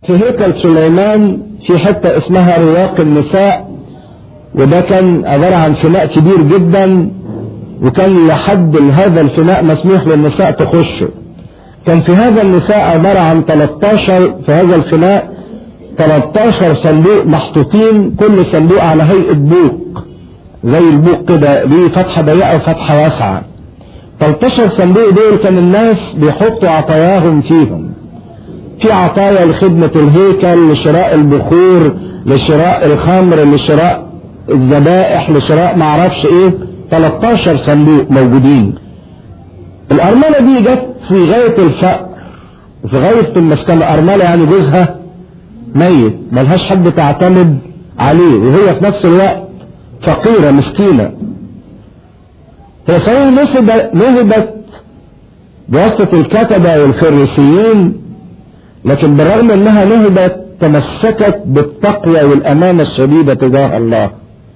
في هيكل سليمان في حتة اسمها رواق النساء وده كان عبارة عن فناء كبير جدا وكان لحد هذا الفناء مسموح للنساء تخشه كان في هذا النساء عبارة عن 13 في هذا الفناء 13 صندوق محطوطين كل صندوق على هيئة بوق زي البوق كده ليه فتحة ضيقة وفتحة واسعة 13 صندوق دول كان الناس بيحطوا عطاياهم فيهم في عطايا لخدمة الهيكل لشراء البخور لشراء الخمر لشراء الذبائح لشراء معرفش ايه 13 صندوق موجودين الأرملة دي جت في غاية الفقر وفي غاية المسكنة أرملة يعني جوزها ميت ملهاش حد تعتمد عليه وهي في نفس الوقت فقيرة مسكينة هي صحيح نهبت بواسطة الكتبة والفريسيين لكن بالرغم انها نهبت تمسكت بالتقوى والامانة الشديدة تجاه الله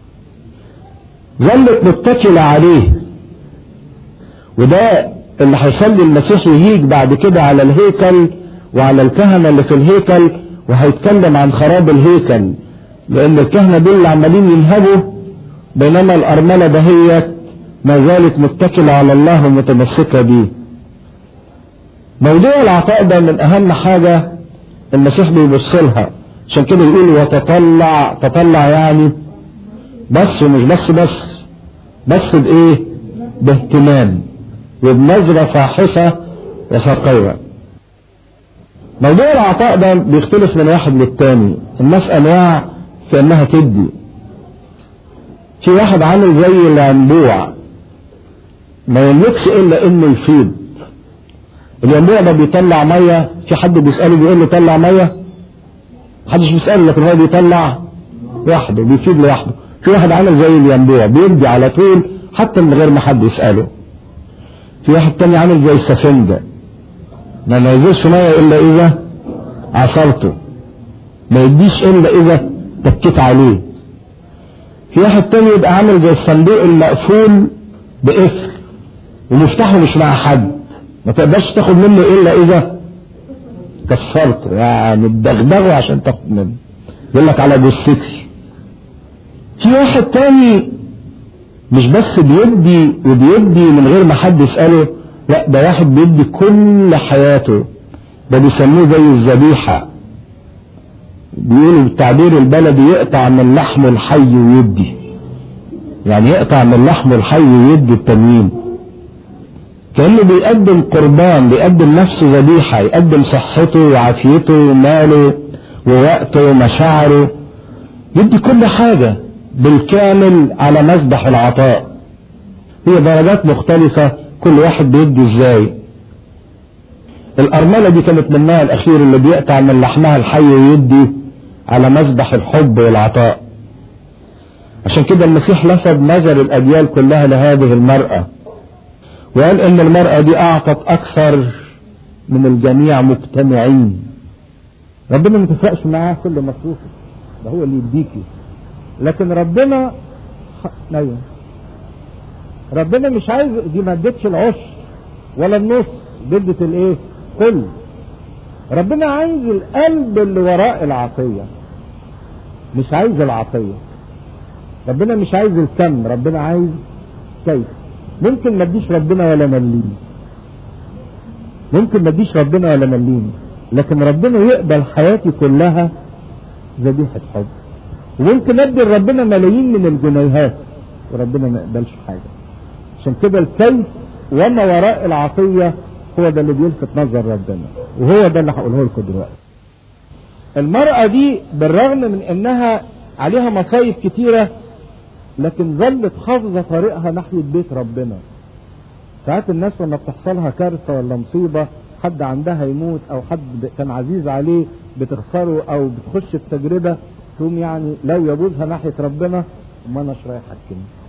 ظلت متكلة عليه وده اللي هيخلي المسيح يهيج بعد كده على الهيكل وعلى الكهنة اللي في الهيكل وهيتكلم عن خراب الهيكل لان الكهنة دول اللي عمالين ينهبوا بينما الارملة دهيت ما زالت متكلة على الله ومتمسكة بيه موضوع العطاء ده من اهم حاجة المسيح بيبص لها عشان كده يقول وتطلع تطلع يعني بس ومش بس بس بس بايه باهتمام وبنظرة فاحشة وثقيلة موضوع العطاء ده بيختلف من واحد للتاني الناس انواع في انها تدي في واحد عامل زي الينبوع ما يملكش الا انه يفيض الينبوع ده بيطلع ميه في حد بيساله بيقول له طلع ميه محدش بيساله لكن هو بيطلع لوحده بيفيض لوحده في واحد عامل زي الينبوع بيدي على طول حتى من غير ما حد يساله في واحد تاني عامل زي السفنجة ما ينزلش ميه الا اذا عصرته ما يديش الا اذا تكيت عليه في واحد تاني يبقى عامل زي الصندوق المقفول بقفل ومفتاحه مش مع حد ما تقدرش تاخد منه الا اذا كسرته يعني تدغدغه عشان تاخد منه يقول لك على جثتي في واحد تاني مش بس بيدي وبيدي من غير ما حد يسأله لا ده واحد بيدي كل حياته ده بيسموه زي الذبيحة بيقولوا بالتعبير البلدي يقطع من لحمه الحي ويدي يعني يقطع من لحمه الحي ويدي التنين كأنه بيقدم قربان بيقدم نفسه ذبيحة يقدم صحته وعافيته وماله ووقته ومشاعره يدي كل حاجة بالكامل على مذبح العطاء هي درجات مختلفة كل واحد بيدي ازاي الأرملة دي كانت منها الأخير اللي بيقطع من لحمها الحي ويدي على مذبح الحب والعطاء عشان كده المسيح لفت نظر الأجيال كلها لهذه المرأة وقال إن المرأة دي أعطت أكثر من الجميع مجتمعين ربنا ما تفرقش معاه كل مصروفه ده هو اللي يديكي لكن ربنا ايوه ربنا مش عايز دي ما ادتش العشر ولا النص دي ادت الايه كل ربنا عايز القلب اللي وراء العطية مش عايز العطية ربنا مش عايز الكم ربنا عايز كيف ممكن ما اديش ربنا ولا مليم ممكن ما اديش ربنا ولا مليم لكن ربنا يقبل حياتي كلها ذبيحة حب وممكن ادي لربنا ملايين من الجنيهات وربنا ما يقبلش حاجة عشان كده الكيف وما وراء العطية هو ده اللي بيلفت نظر ربنا وهو ده اللي هقوله لكم دلوقتي المرأة دي بالرغم من انها عليها مصايب كتيرة لكن ظلت حافظة طريقها ناحية بيت ربنا ساعات الناس لما بتحصلها كارثة ولا مصيبة حد عندها يموت او حد كان عزيز عليه بتخسره او بتخش في تجربة تقوم يعني لو يجوزها ناحية ربنا وما اناش رايح الكنيسة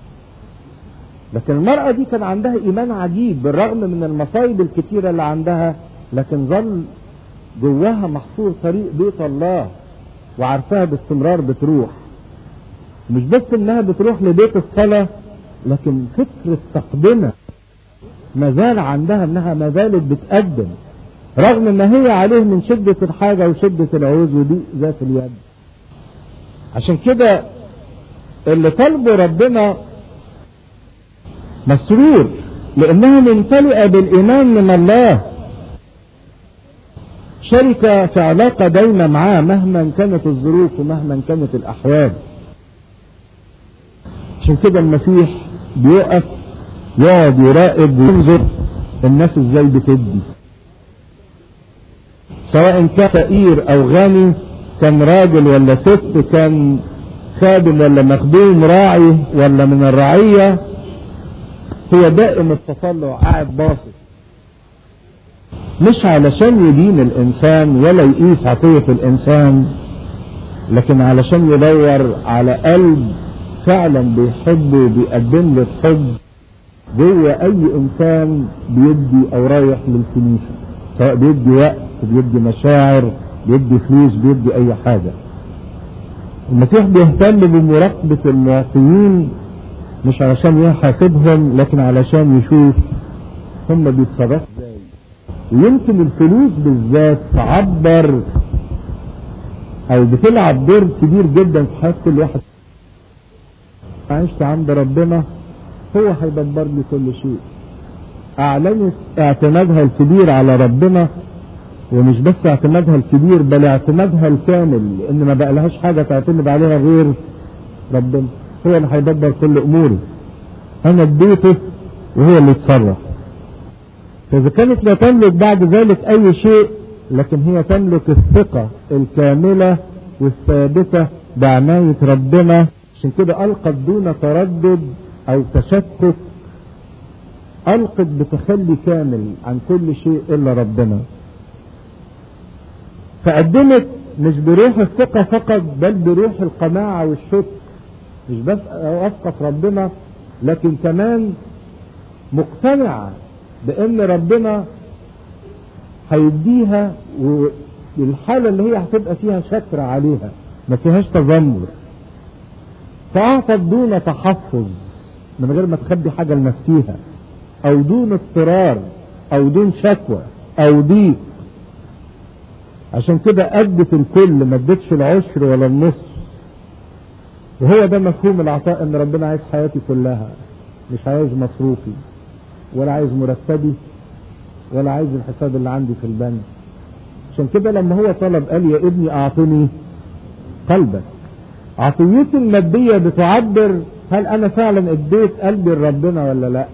لكن المرأة دي كان عندها ايمان عجيب بالرغم من المصايب الكتيرة اللي عندها لكن ظل جواها محصور طريق بيت الله وعارفاها باستمرار بتروح مش بس انها بتروح لبيت الصلاة لكن فكر التقدمة ما زال عندها انها ما زالت بتقدم رغم ان هي عليه من شدة الحاجة وشدة العوز ودي ذات اليد عشان كده اللي طلبه ربنا مسرور لانها ممتلئة بالايمان من الله شركة في علاقة دايمة معاه مهما كانت الظروف ومهما كانت الاحوال عشان كده المسيح بيقف يقعد يراقب وينظر الناس ازاي بتدي سواء كان فقير او غني كان راجل ولا ست كان خادم ولا مخدوم راعي ولا من الرعية هو دائم التطلع قاعد باصص مش علشان يدين الانسان ولا يقيس عطية الانسان لكن علشان يدور على قلب فعلا بيحب وبيقدم له الحب جوه اي انسان بيدي او رايح للكنيسة سواء بيدي وقت بيدي مشاعر بيدي فلوس بيدي اي حاجة المسيح بيهتم بمراقبة المعطيين مش علشان يحاسبهم لكن علشان يشوف هم بيتصرفوا ازاي ويمكن الفلوس بالذات تعبر او بتلعب دور كبير جدا في حياة كل واحد عشت عند ربنا هو هيدبر لي كل شيء اعلنت اعتمادها الكبير على ربنا ومش بس اعتمادها الكبير بل اعتمادها الكامل لان ما بقى لهاش حاجة تعتمد عليها غير ربنا هو اللي هيدبر كل اموري انا اديته وهو اللي يتصرف فاذا كانت لا تملك بعد ذلك اي شيء لكن هي تملك الثقة الكاملة والثابتة بعناية ربنا عشان كده القت دون تردد او تشكك القت بتخلي كامل عن كل شيء الا ربنا فقدمت مش بروح الثقة فقط بل بروح القناعة والشكر مش بس واثقة في ربنا لكن كمان مقتنعة بان ربنا هيديها والحالة اللي هي هتبقى فيها شكر عليها ما فيهاش تذمر فاعطت دون تحفظ من غير ما تخبي حاجة لنفسيها او دون اضطرار او دون شكوى او ضيق عشان كده ادت الكل ما ادتش العشر ولا النص وهو ده مفهوم العطاء ان ربنا عايز حياتي كلها مش عايز مصروفي ولا عايز مرتبي ولا عايز الحساب اللي عندي في البنك عشان كده لما هو طلب قال يا ابني اعطني قلبك عطيتي المادية بتعبر هل انا فعلا اديت قلبي لربنا ولا لا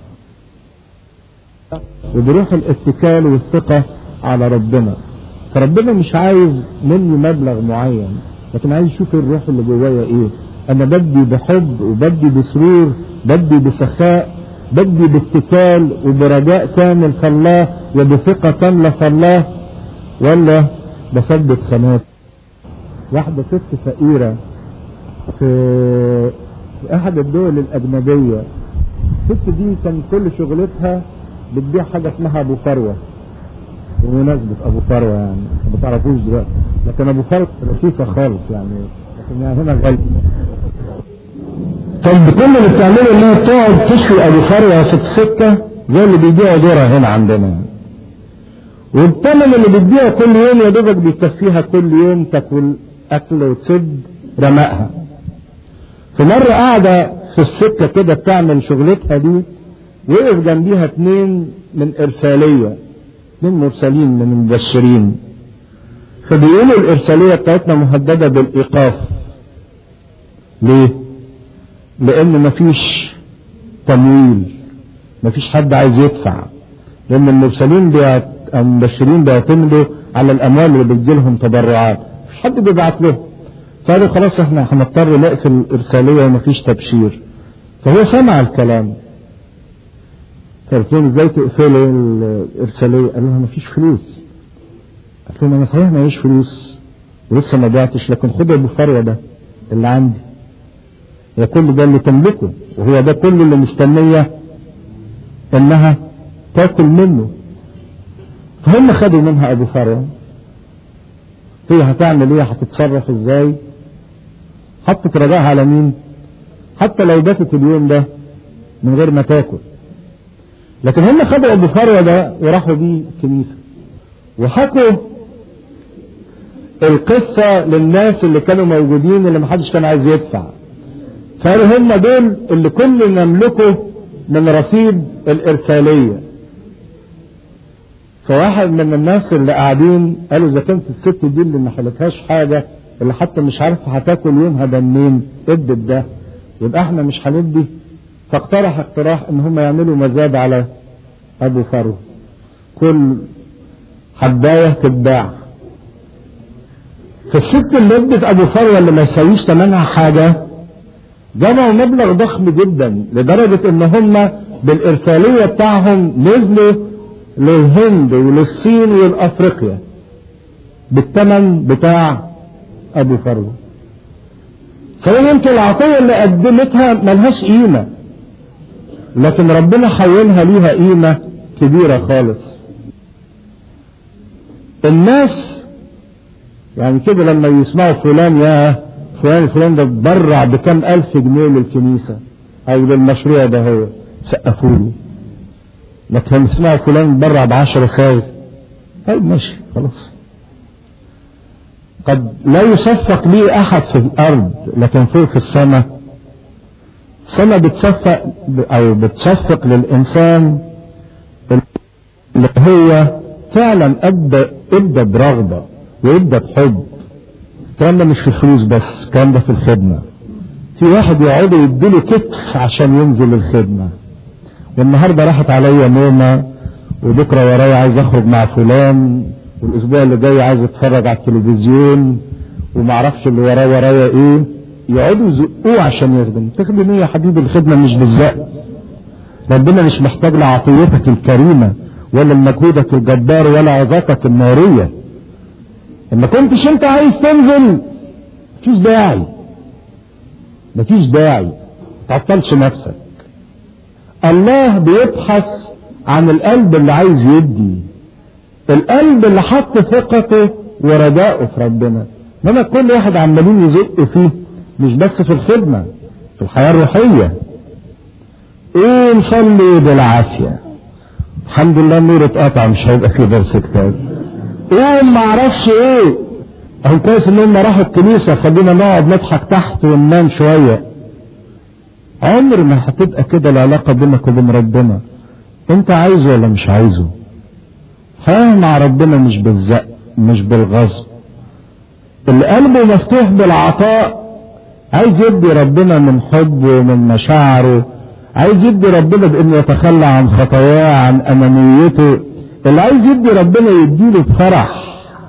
وبروح الاتكال والثقة على ربنا فربنا مش عايز مني مبلغ معين لكن عايز يشوف الروح اللي جوايا ايه انا بدي بحب وبدي بسرور بدي بسخاء بدي باتكال وبرجاء كامل في الله وبثقة كاملة في الله ولا بثبت خانات واحدة ست فقيرة في في احد الدول الاجنبية الست دي كان كل شغلتها بتبيع حاجة اسمها ابو فروة بمناسبة ابو فروة يعني ما تعرفوش دلوقتي لكن ابو فروة رشيقة خالص يعني لكن يعني هنا غالي طب كل اللي بتعمله ان هي تقعد تشوي ابو فروة في السكة زي اللي بيبيعوا دورة هنا عندنا والثمن اللي بتبيعه كل يوم يا دوبك بيكفيها كل يوم تاكل اكل وتسد رمائها في مرة قاعدة في السكة كده بتعمل شغلتها دي وقف جنبيها اتنين من ارسالية اتنين مرسلين من المبشرين فبيقولوا الارسالية بتاعتنا مهددة بالايقاف ليه لان مفيش تمويل مفيش حد عايز يدفع لان المرسلين بيعت... المبشرين بيعتمدوا على الاموال اللي بتجيلهم تبرعات مفيش حد بيبعت لهم فقالوا خلاص احنا هنضطر نقفل الارساليه ومفيش تبشير فهو سمع الكلام فقلت لهم ازاي تقفلوا الارساليه قالوا لها مفيش فلوس قلت لهم انا صحيح معيش فلوس ولسه ما بعتش لكن خد ابو فروه ده اللي عندي هي كل ده اللي تملكه وهو ده كل اللي مستنيه انها تاكل منه فهم خدوا منها ابو فروه هي هتعمل ايه هتتصرف ازاي حطت رجاها على مين حتى لو باتت اليوم ده من غير ما تاكل لكن هم خدوا ابو فروه ده وراحوا بيه كنيسه وحكوا القصة للناس اللي كانوا موجودين اللي محدش كان عايز يدفع قالوا هم دول اللي كل نملكه من رصيد الإرسالية فواحد من الناس اللي قاعدين قالوا إذا كانت الست دي اللي ما حلتهاش حاجة اللي حتى مش عارفة هتاكل يومها ده منين ادت ده يبقى احنا مش هندي فاقترح اقتراح ان هم يعملوا مزاد على ابو فرو كل حباية تتباع فالست اللي ادت ابو فرو اللي ما يساويش ثمنها حاجة جمعوا مبلغ ضخم جدا لدرجة ان هم بالارسالية بتاعهم نزلوا للهند وللصين والافريقيا بالثمن بتاع ابو فرو سواء يمكن العطية اللي قدمتها ملهاش قيمة لكن ربنا حولها ليها قيمة كبيرة خالص الناس يعني كده لما يسمعوا فلان يا فلان فلان ده تبرع بكم ألف جنيه للكنيسة أو للمشروع ده هو سقفوا له لكن لما يسمعوا فلان تبرع بعشرة خايف طيب ماشي خلاص قد لا يصفق لي أحد في الأرض لكن فوق في السماء السماء بتصفق أو بتصفق للإنسان اللي هو فعلا أدى أدى برغبة وأدى بحب الكلام ده مش في الفلوس بس الكلام ده في الخدمة في واحد يقعدوا يديله كتف عشان ينزل الخدمة والنهاردة راحت عليا نومة وبكرة ورايا عايز اخرج مع فلان والاسبوع اللي جاي عايز اتفرج على التلفزيون ومعرفش اللي وراه ورايا ايه يقعدوا يزقوه عشان يخدم تخدم ايه يا حبيبي الخدمة مش بالزق ربنا مش محتاج لعطيتك الكريمة ولا لمجهودك الجبار ولا عظاتك النارية لما كنتش انت عايز تنزل مفيش داعي مفيش داعي تعطلش نفسك الله بيبحث عن القلب اللي عايز يدي القلب اللي حط ثقته ورجاءه في ربنا انما كل واحد عمالين يزق فيه مش بس في الخدمة في الحياة الروحية ايه نصلي بالعافية الحمد لله النور اتقطع مش هيبقى فيه درس كتاب ايه ما اعرفش ايه اهو كويس ان هم راحوا الكنيسة خلينا نقعد نضحك تحت وننام شوية عمر ما هتبقى كده العلاقة بينك وبين ربنا انت عايزه ولا مش عايزه حياة مع ربنا مش بالزق مش بالغصب اللي قلبه مفتوح بالعطاء عايز يدي ربنا من حبه ومن مشاعره عايز يدي ربنا بانه يتخلى عن خطاياه عن انانيته اللي عايز يدي ربنا يديله بفرح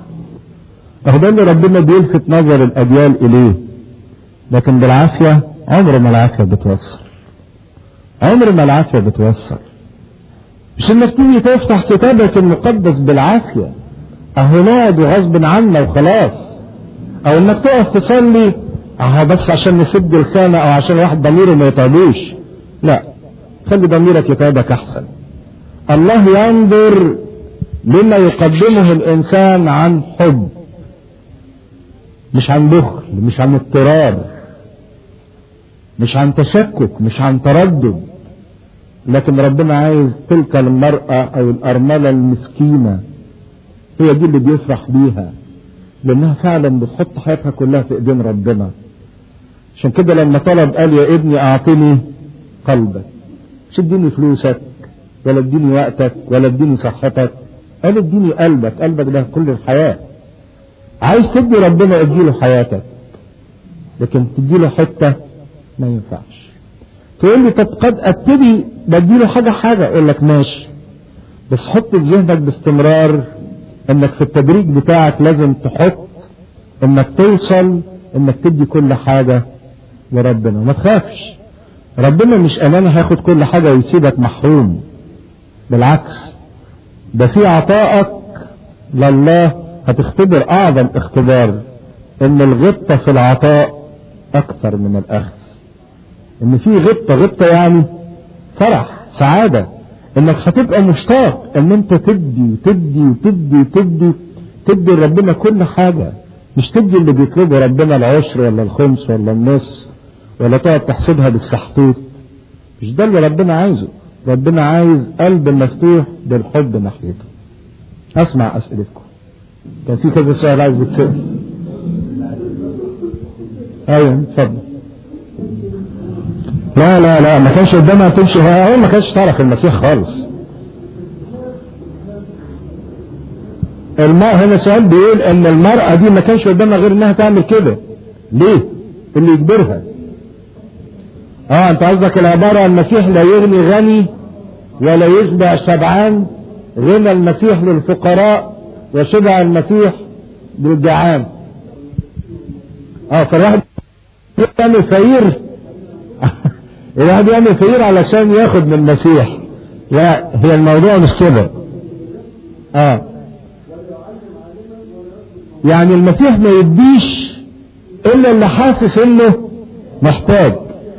اهو ده اللي ربنا بيلفت نظر الاجيال اليه لكن بالعافيه عمر ما العافيه بتوصل عمر ما العافيه بتوصل مش انك تيجي تفتح كتابك المقدس بالعافيه اهو نقعد وغصب عنا وخلاص او انك تقف تصلي اهو بس عشان نسد الخانه او عشان واحد ضميره ما يتعبوش لا خلي ضميرك يتعبك احسن الله ينظر لما يقدمه الانسان عن حب مش عن بخل مش عن اضطرار مش عن تشكك مش عن تردد لكن ربنا عايز تلك المرأة او الارملة المسكينة هي دي اللي بيفرح بيها لانها فعلا بتحط حياتها كلها في ايدين ربنا عشان كده لما طلب قال يا ابني اعطني قلبك مش اديني فلوسك ولا اديني وقتك ولا اديني صحتك قال اديني قلبك قلبك ده كل الحياة عايز تدي ربنا اديله حياتك لكن تديله حتة ما ينفعش تقول لي طب قد ابتدي بديله حاجة حاجة اقول لك ماشي بس حط في ذهنك باستمرار انك في التدريج بتاعك لازم تحط انك توصل انك تدي كل حاجة لربنا ما تخافش ربنا مش امانه هياخد كل حاجة ويسيبك محروم بالعكس ده في عطائك لله هتختبر اعظم اختبار ان الغبطة في العطاء اكثر من الاخذ ان في غبطة غبطة يعني فرح سعادة انك هتبقى مشتاق ان انت تدي وتدي وتدي وتدي تدي لربنا كل حاجة مش تدي اللي بيطلبه ربنا العشر ولا الخمس ولا النص ولا تقعد تحسبها بالسحتوت مش ده اللي ربنا عايزه ربنا عايز قلب مفتوح بالحب ناحيته اسمع اسئلتكم كان في كذا سؤال عايز يتسال ايوه اتفضل لا لا لا ما كانش قدامها تمشي هو ما كانش تعرف المسيح خالص الماء هنا سؤال بيقول ان المرأة دي ما كانش قدامها غير انها تعمل كده ليه اللي يجبرها اه انت قصدك العبارة المسيح لا يغني غني ولا يشبع شبعان غنى المسيح للفقراء وشبع المسيح للجعان اه فالواحد يعمل فقير الواحد يعمل فقير علشان ياخد من المسيح لا هي الموضوع مش كده اه يعني المسيح ما يديش الا اللي حاسس انه محتاج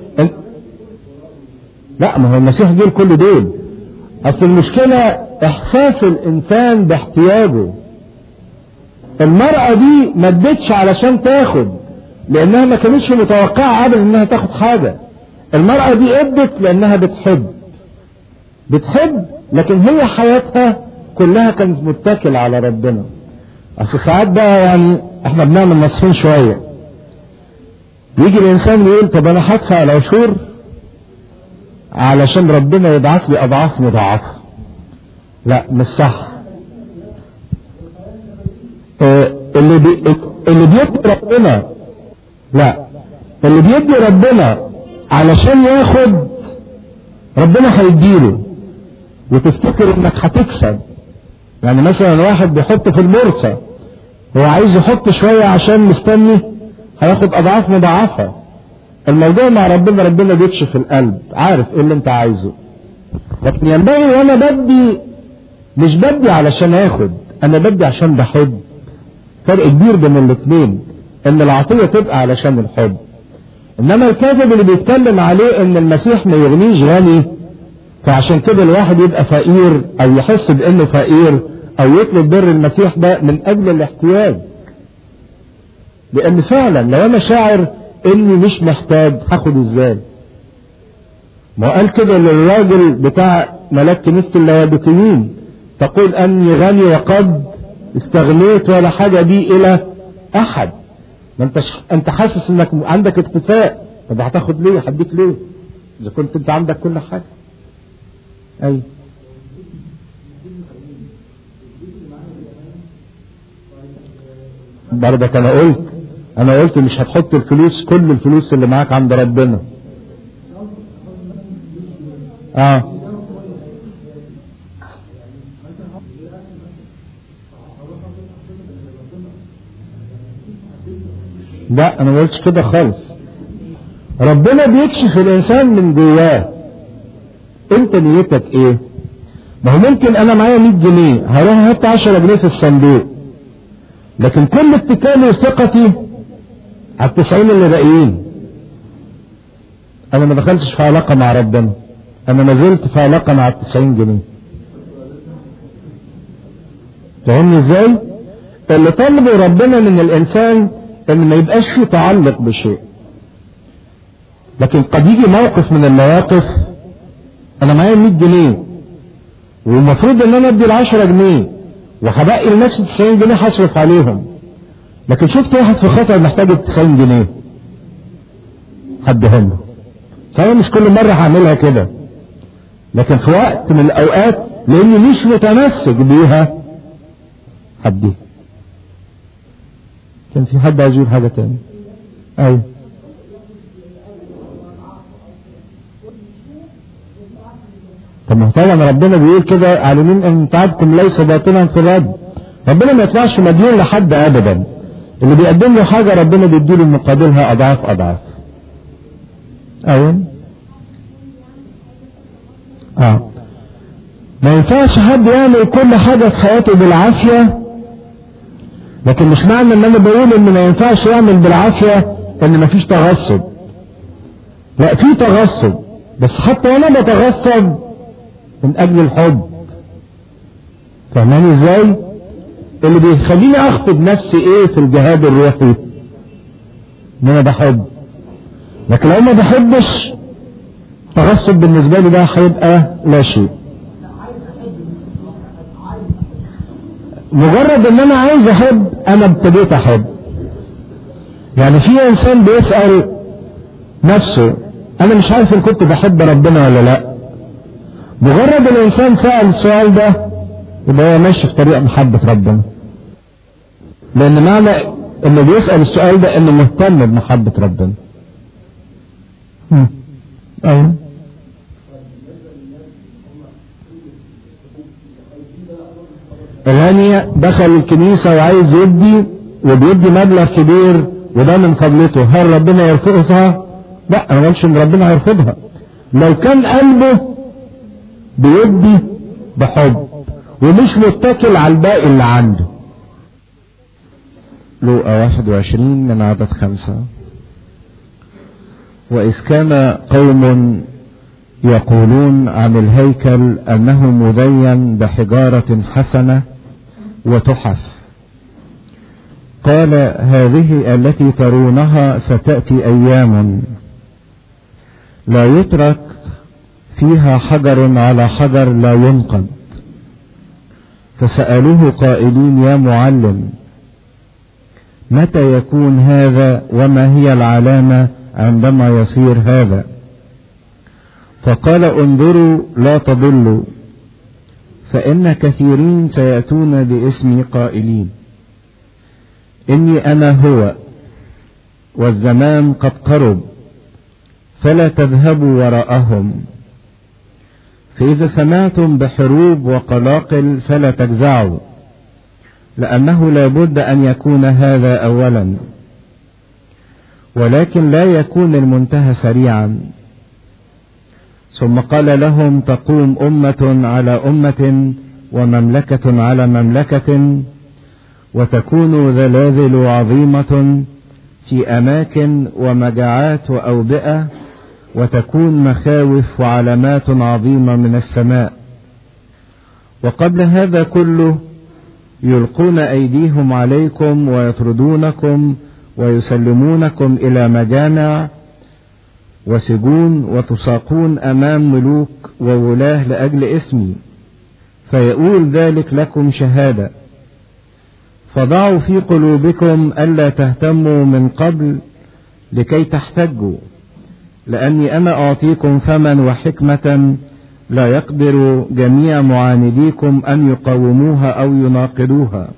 لا ما هو المسيح دول كل دول اصل المشكلة احساس الانسان باحتياجه المرأة دي ما ادتش علشان تاخد لانها ما كانتش متوقعة ابدا انها تاخد حاجة المرأة دي ادت لانها بتحب بتحب لكن هي حياتها كلها كانت متكلة على ربنا اصل ساعات بقى يعني احنا بنعمل نصفين شوية يجي الانسان يقول طب انا هدفع العشور علشان ربنا يبعث لي اضعاف مضاعفة لا مش صح اه اللي بي اللي بيدي ربنا لا اللي بيدي ربنا علشان ياخد ربنا هيديله وتفتكر انك هتكسب يعني مثلا واحد بيحط في البورصة هو عايز يحط شوية عشان مستني هياخد اضعاف مضاعفة الموضوع مع ربنا ربنا بيكشف القلب عارف ايه اللي انت عايزه لكن ينبغي وانا بدي مش بدي علشان اخد انا بدي عشان بحب فرق كبير بين الاثنين ان العطية تبقى علشان الحب انما الكاتب اللي بيتكلم عليه ان المسيح ما يغنيش غني فعشان كده الواحد يبقى فقير او يحس بانه فقير او يطلب بر المسيح ده من اجل الاحتياج لان فعلا لو انا شاعر اني مش محتاج هاخد ازاي ما قال كده للراجل بتاع ملاك كنيسة اللاوديكيين تقول اني غني وقد استغنيت ولا حاجة بي الى احد ما انت ش... انت حاسس انك عندك اكتفاء طب هتاخد ليه هديك ليه اذا كنت انت عندك كل حاجة اي برضك انا قلت انا قلت مش هتحط الفلوس كل الفلوس اللي معاك عند ربنا اه لا انا ما قلتش كده خالص ربنا بيكشف الانسان من جواه انت نيتك ايه ما هو ممكن انا معايا 100 جنيه هروح احط 10 جنيه في الصندوق لكن كل اتكالي وثقتي على التسعين اللي باقيين انا ما دخلتش في علاقة مع ربنا انا ما زلت في علاقة مع التسعين جنيه فهمني ازاي اللي طلبه ربنا من الانسان ان ما يبقاش فيه تعلق بشيء لكن قد يجي موقف من المواقف انا معايا 100 جنيه والمفروض ان انا ادي ال 10 جنيه وهبقي لنفسي 90 جنيه هصرف عليهم لكن شفت واحد في خطر محتاج ال 90 جنيه هديهم له صحيح مش كل مرة هعملها كده لكن في وقت من الاوقات لاني مش متمسك بيها هديها كان في حد عايز يقول حاجة تاني ايوه طب ما طبعا ربنا بيقول كده عالمين ان تعبكم ليس باطلا في الرب ربنا ما يطلعش مديون لحد ابدا اللي بيقدم له حاجة ربنا بيديله مقابلها اضعاف اضعاف ايوه اه ما ينفعش حد يعمل كل حاجة في حياته بالعافية لكن مش معنى ان انا بقول ان ما ينفعش يعمل بالعافية ان مفيش تغصب لا في تغصب بس حتى وانا بتغصب من اجل الحب فاهماني ازاي اللي بيخليني اخطب نفسي ايه في الجهاد الروحي ان انا بحب لكن لو ما بحبش تغصب بالنسبة لي ده هيبقى لا شيء مجرد ان انا عايز احب انا ابتديت احب يعني في انسان بيسأل نفسه انا مش عارف ان كنت بحب ربنا ولا لا مجرد الانسان سأل السؤال ده يبقى هو ماشي في طريق محبة ربنا لان معنى انه بيسأل السؤال ده انه مهتم بمحبة ربنا ايوه غني دخل الكنيسة وعايز يدي وبيدي مبلغ كبير وده من فضلته هل ربنا يرفضها لا انا ما ان ربنا هيرفضها لو كان قلبه بيدي بحب ومش متكل على الباقي اللي عنده لوقا 21 من عدد خمسة وإذ كان قوم يقولون عن الهيكل أنه مدين بحجارة حسنة وتحف قال هذه التي ترونها ستأتي أيام لا يترك فيها حجر على حجر لا ينقض فسألوه قائلين يا معلم متى يكون هذا وما هي العلامة عندما يصير هذا فقال انظروا لا تضلوا فإن كثيرين سيأتون باسمي قائلين إني أنا هو والزمان قد قرب فلا تذهبوا وراءهم فإذا سمعتم بحروب وقلاقل فلا تجزعوا لأنه لا بد أن يكون هذا أولا ولكن لا يكون المنتهى سريعا ثم قال لهم تقوم أمة على أمة ومملكة على مملكة وتكون زلازل عظيمة في أماكن ومجاعات وأوبئة وتكون مخاوف وعلامات عظيمة من السماء وقبل هذا كله يلقون أيديهم عليكم ويطردونكم ويسلمونكم إلى مجامع وسجون وتساقون أمام ملوك وولاه لأجل اسمي فيقول ذلك لكم شهادة فضعوا في قلوبكم ألا تهتموا من قبل لكي تحتجوا لأني أنا أعطيكم فما وحكمة لا يقدر جميع معانديكم أن يقاوموها أو يناقضوها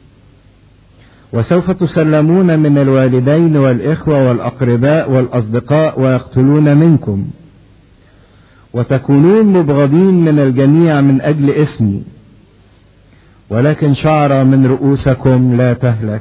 وسوف تسلمون من الوالدين والإخوة والأقرباء والأصدقاء ويقتلون منكم وتكونون مبغضين من الجميع من أجل اسمي ولكن شعر من رؤوسكم لا تهلك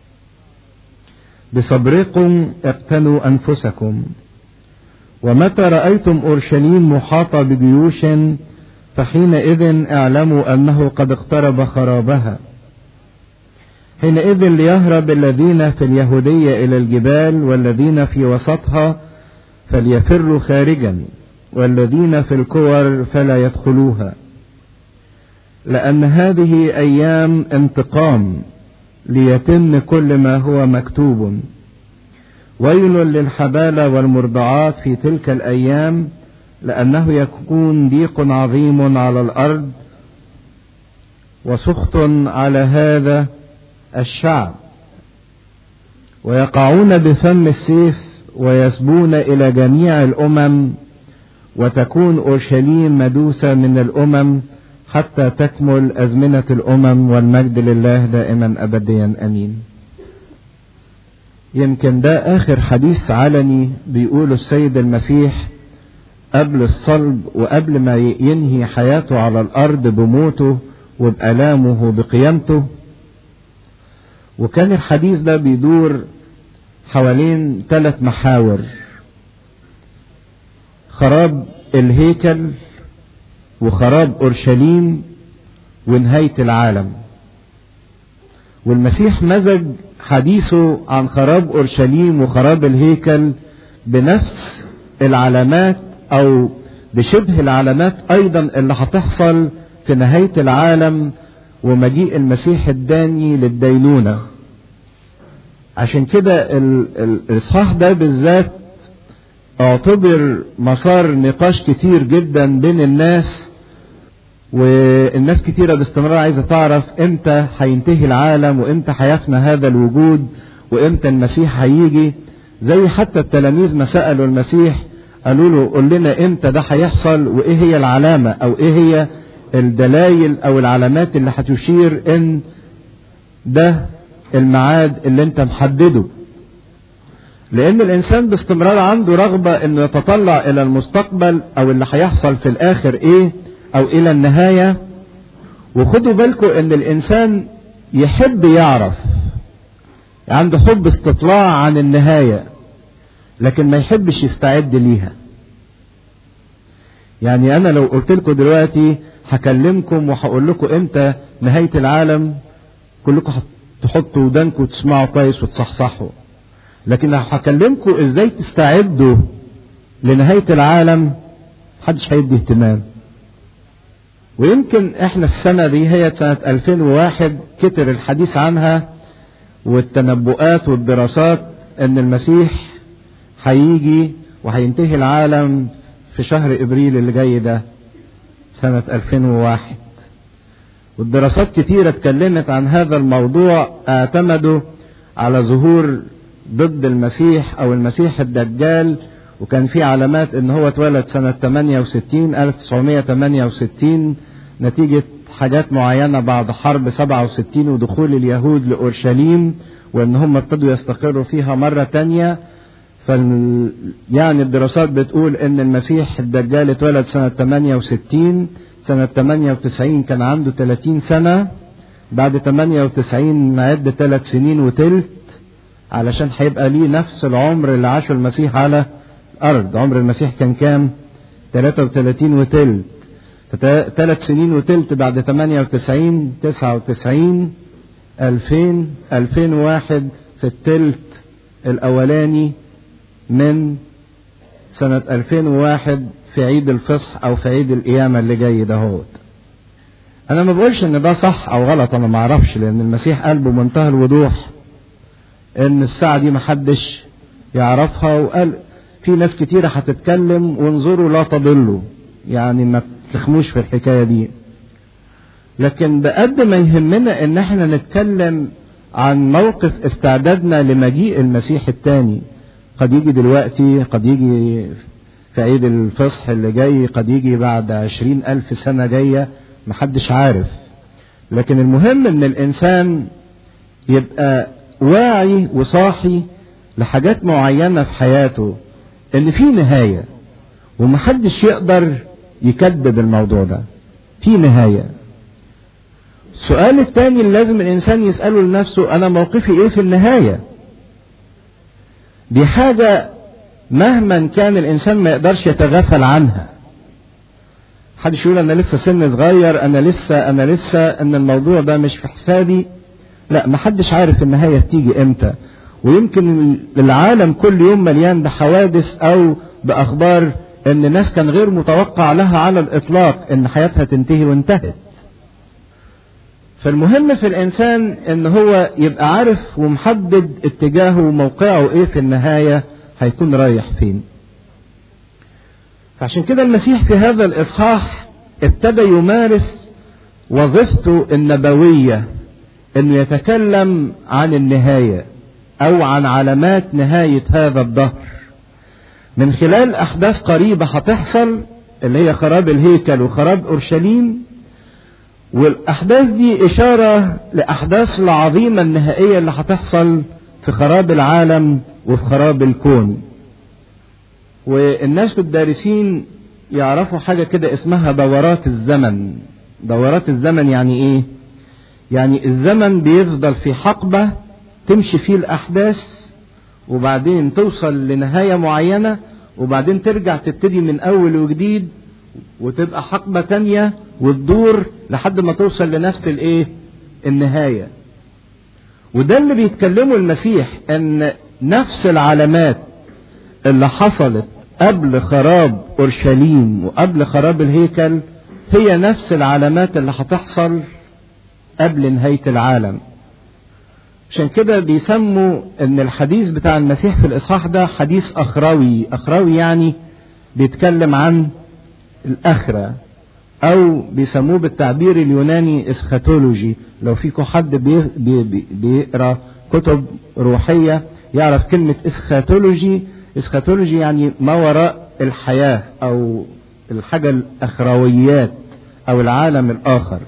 بصبركم اقتنوا أنفسكم ومتى رأيتم أورشليم محاطة بجيوش فحينئذ اعلموا أنه قد اقترب خرابها حينئذ ليهرب الذين في اليهودية إلى الجبال والذين في وسطها فليفروا خارجا والذين في الكور فلا يدخلوها لأن هذه أيام انتقام ليتم كل ما هو مكتوب ويل للحبالة والمرضعات في تلك الأيام لأنه يكون ضيق عظيم على الأرض وسخط على هذا الشعب ويقعون بفم السيف ويسبون إلى جميع الأمم وتكون أورشليم مدوسة من الأمم حتى تكمل أزمنة الأمم والمجد لله دائما أبديا أمين يمكن ده آخر حديث علني بيقوله السيد المسيح قبل الصلب وقبل ما ينهي حياته على الأرض بموته وبألامه وبقيامته وكان الحديث ده بيدور حوالين ثلاث محاور خراب الهيكل وخراب اورشليم ونهايه العالم والمسيح مزج حديثه عن خراب اورشليم وخراب الهيكل بنفس العلامات او بشبه العلامات ايضا اللي هتحصل في نهايه العالم ومجيء المسيح الداني للدينونه عشان كده الاصحاح ده بالذات اعتبر مسار نقاش كتير جدا بين الناس والناس كتيرة باستمرار عايزة تعرف امتى هينتهي العالم وامتى هيفنى هذا الوجود وامتى المسيح هيجي زي حتى التلاميذ ما سألوا المسيح قالوا له قول لنا امتى ده هيحصل وايه هي العلامة او ايه هي الدلائل او العلامات اللي هتشير ان ده الميعاد اللي انت محدده لان الانسان باستمرار عنده رغبة انه يتطلع الى المستقبل او اللي هيحصل في الاخر ايه او الى النهاية وخدوا بالكم ان الانسان يحب يعرف عنده حب استطلاع عن النهاية لكن ما يحبش يستعد ليها يعني انا لو قلت لكم دلوقتي هكلمكم وهقول لكم امتى نهاية العالم كلكم تحطوا ودانكم وتسمعوا كويس وتصحصحوا لكن لو هكلمكم ازاي تستعدوا لنهاية العالم محدش هيدي اهتمام ويمكن احنا السنة دي هي سنة 2001 كتر الحديث عنها والتنبؤات والدراسات ان المسيح هيجي وهينتهي العالم في شهر ابريل اللي جاي ده سنة 2001 والدراسات كتيرة اتكلمت عن هذا الموضوع اعتمدوا على ظهور ضد المسيح او المسيح الدجال وكان في علامات ان هو اتولد سنة 68 1968 نتيجة حاجات معينة بعد حرب 67 ودخول اليهود لأورشليم وان هم ابتدوا يستقروا فيها مرة تانية فال يعني الدراسات بتقول ان المسيح الدجال اتولد سنة 68 سنة 98 كان عنده 30 سنة بعد 98 نعد ثلاث سنين وتلت علشان هيبقى ليه نفس العمر اللي عاشه المسيح على الأرض عمر المسيح كان كام 33 وتلت ثلاث سنين وتلت بعد 98 99 2000 2001 في التلت الأولاني من سنة 2001 في عيد الفصح أو في عيد القيامة اللي جاي دهوت أنا ما بقولش إن ده صح أو غلط أنا ما أعرفش لأن المسيح قال بمنتهى الوضوح إن الساعة دي محدش يعرفها وقال في ناس كتيرة هتتكلم وانظروا لا تضلوا يعني ما تخموش في الحكاية دي لكن بقد ما يهمنا ان احنا نتكلم عن موقف استعدادنا لمجيء المسيح الثاني قد يجي دلوقتي قد يجي في عيد الفصح اللي جاي قد يجي بعد عشرين ألف سنة جاية محدش عارف لكن المهم ان الانسان يبقى واعي وصاحي لحاجات معينة في حياته ان في نهاية ومحدش يقدر يكذب الموضوع ده في نهاية السؤال الثاني اللي لازم الانسان يسأله لنفسه انا موقفي ايه في النهاية دي حاجة مهما كان الانسان ما يقدرش يتغافل عنها حدش يقول انا لسه سن صغير انا لسه انا لسه ان الموضوع ده مش في حسابي لا محدش عارف النهاية بتيجي امتى ويمكن العالم كل يوم مليان بحوادث او باخبار ان ناس كان غير متوقع لها على الاطلاق ان حياتها تنتهي وانتهت فالمهم في الانسان ان هو يبقى عارف ومحدد اتجاهه وموقعه ايه في النهاية هيكون رايح فين فعشان كده المسيح في هذا الاصحاح ابتدى يمارس وظيفته النبوية انه يتكلم عن النهاية او عن علامات نهاية هذا الدهر من خلال احداث قريبة هتحصل اللي هي خراب الهيكل وخراب اورشليم والاحداث دي اشارة لاحداث العظيمة النهائية اللي هتحصل في خراب العالم وفي خراب الكون والناس الدارسين يعرفوا حاجة كده اسمها دورات الزمن دورات الزمن يعني ايه يعني الزمن بيفضل في حقبة تمشي فيه الأحداث وبعدين توصل لنهاية معينة وبعدين ترجع تبتدي من أول وجديد وتبقى حقبة تانية وتدور لحد ما توصل لنفس الايه النهاية وده اللي بيتكلمه المسيح ان نفس العلامات اللي حصلت قبل خراب اورشليم وقبل خراب الهيكل هي نفس العلامات اللي هتحصل قبل نهاية العالم عشان كده بيسموا ان الحديث بتاع المسيح في الاصحاح ده حديث اخروي اخروي يعني بيتكلم عن الاخرة او بيسموه بالتعبير اليوناني اسخاتولوجي لو فيكم حد بي بي بيقرا كتب روحيه يعرف كلمه اسخاتولوجي اسخاتولوجي يعني ما وراء الحياه او الحاجه الاخرويات او العالم الاخر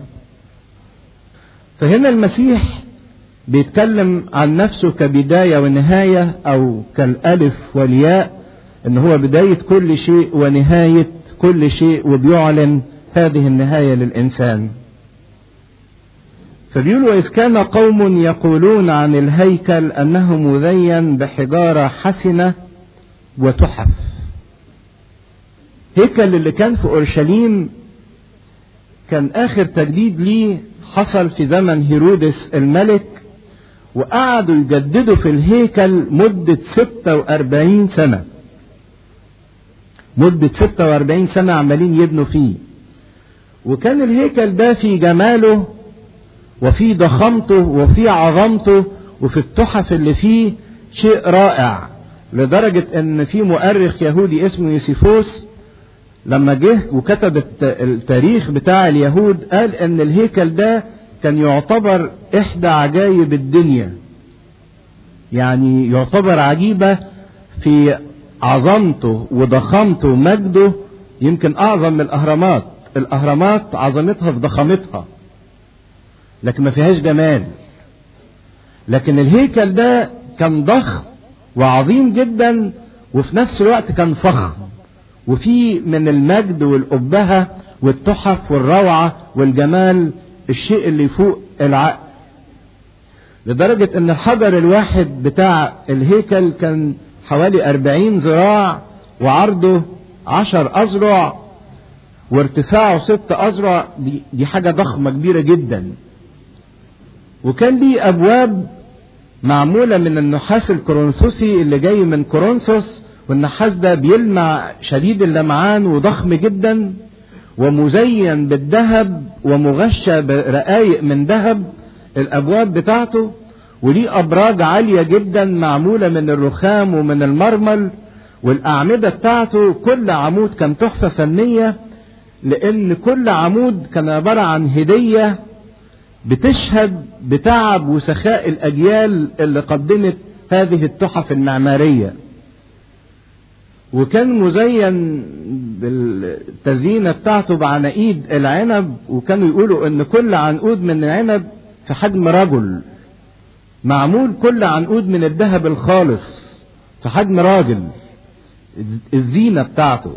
فهنا المسيح بيتكلم عن نفسه كبدايه ونهايه او كالالف والياء ان هو بدايه كل شيء ونهايه كل شيء وبيعلن هذه النهايه للانسان فبيقول وإذ كان قوم يقولون عن الهيكل أنه مزين بحجارة حسنة وتحف هيكل اللي كان في أورشليم كان آخر تجديد ليه حصل في زمن هيرودس الملك وقعدوا يجددوا في الهيكل مدة 46 سنة مدة 46 سنة عمالين يبنوا فيه وكان الهيكل ده في جماله وفي ضخامته وفي عظمته وفي التحف اللي فيه شيء رائع لدرجة ان في مؤرخ يهودي اسمه يوسيفوس لما جه وكتب التاريخ بتاع اليهود قال ان الهيكل ده كان يعتبر احدى عجائب الدنيا يعني يعتبر عجيبة في عظمته وضخامته ومجده يمكن اعظم من الاهرامات الاهرامات عظمتها في ضخامتها لكن ما فيهاش جمال لكن الهيكل ده كان ضخم وعظيم جدا وفي نفس الوقت كان فخم وفي من المجد والأبهة والتحف والروعة والجمال الشيء اللي فوق العقل لدرجة ان الحجر الواحد بتاع الهيكل كان حوالي أربعين ذراع وعرضه عشر أذرع وارتفاعه ست أذرع دي, دي حاجة ضخمة كبيرة جدا وكان ليه أبواب معمولة من النحاس الكورنثوسي اللي جاي من كورنثوس والنحاس ده بيلمع شديد اللمعان وضخم جدا ومزين بالذهب ومغشى برقايق من ذهب الأبواب بتاعته وليه أبراج عالية جدا معمولة من الرخام ومن المرمل والأعمدة بتاعته كل عمود كان تحفة فنية لأن كل عمود كان عبارة عن هدية بتشهد بتعب وسخاء الأجيال اللي قدمت هذه التحف المعمارية وكان مزين بالتزيينة بتاعته بعناقيد العنب وكانوا يقولوا ان كل عنقود من العنب في حجم رجل معمول كل عنقود من الذهب الخالص في حجم راجل الزينة بتاعته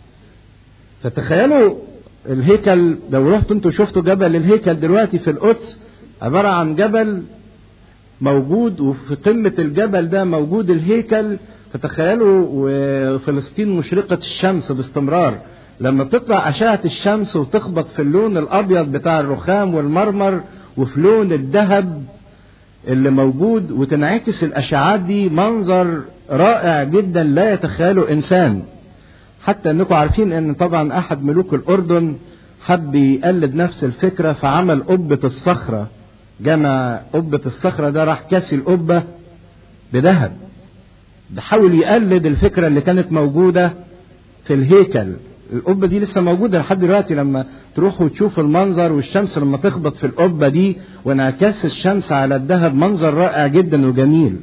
فتخيلوا الهيكل لو رحتوا انتوا شفتوا جبل الهيكل دلوقتي في القدس عبارة عن جبل موجود وفي قمة الجبل ده موجود الهيكل فتخيلوا وفلسطين مشرقة الشمس باستمرار لما تطلع أشعة الشمس وتخبط في اللون الأبيض بتاع الرخام والمرمر وفي لون الذهب اللي موجود وتنعكس الأشعات دي منظر رائع جدا لا يتخيله إنسان حتى انكم عارفين ان طبعا احد ملوك الاردن حب يقلد نفس الفكره فعمل قبه الصخره جمع قبه الصخره ده راح كاسي القبه بذهب بحاول يقلد الفكره اللي كانت موجوده في الهيكل القبه دي لسه موجوده لحد دلوقتي لما تروحوا تشوفوا المنظر والشمس لما تخبط في القبه دي وانعكاس الشمس على الذهب منظر رائع جدا وجميل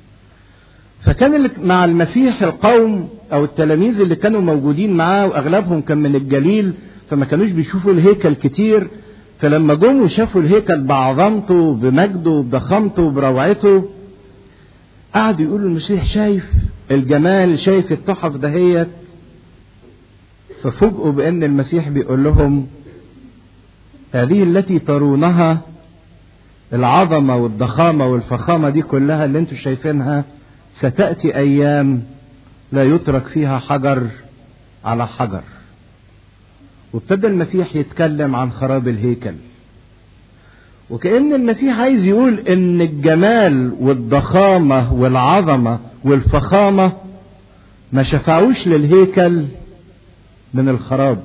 فكان مع المسيح القوم او التلاميذ اللي كانوا موجودين معاه واغلبهم كان من الجليل فما كانوش بيشوفوا الهيكل كتير فلما جم وشافوا الهيكل بعظمته بمجده بضخامته بروعته قعدوا يقولوا المسيح شايف الجمال شايف التحف دهيت ففوجئوا بان المسيح بيقول لهم هذه التي ترونها العظمه والضخامه والفخامه دي كلها اللي انتم شايفينها ستأتي أيام لا يترك فيها حجر على حجر وابتدى المسيح يتكلم عن خراب الهيكل وكأن المسيح عايز يقول إن الجمال والضخامة والعظمة والفخامة ما شفعوش للهيكل من الخراب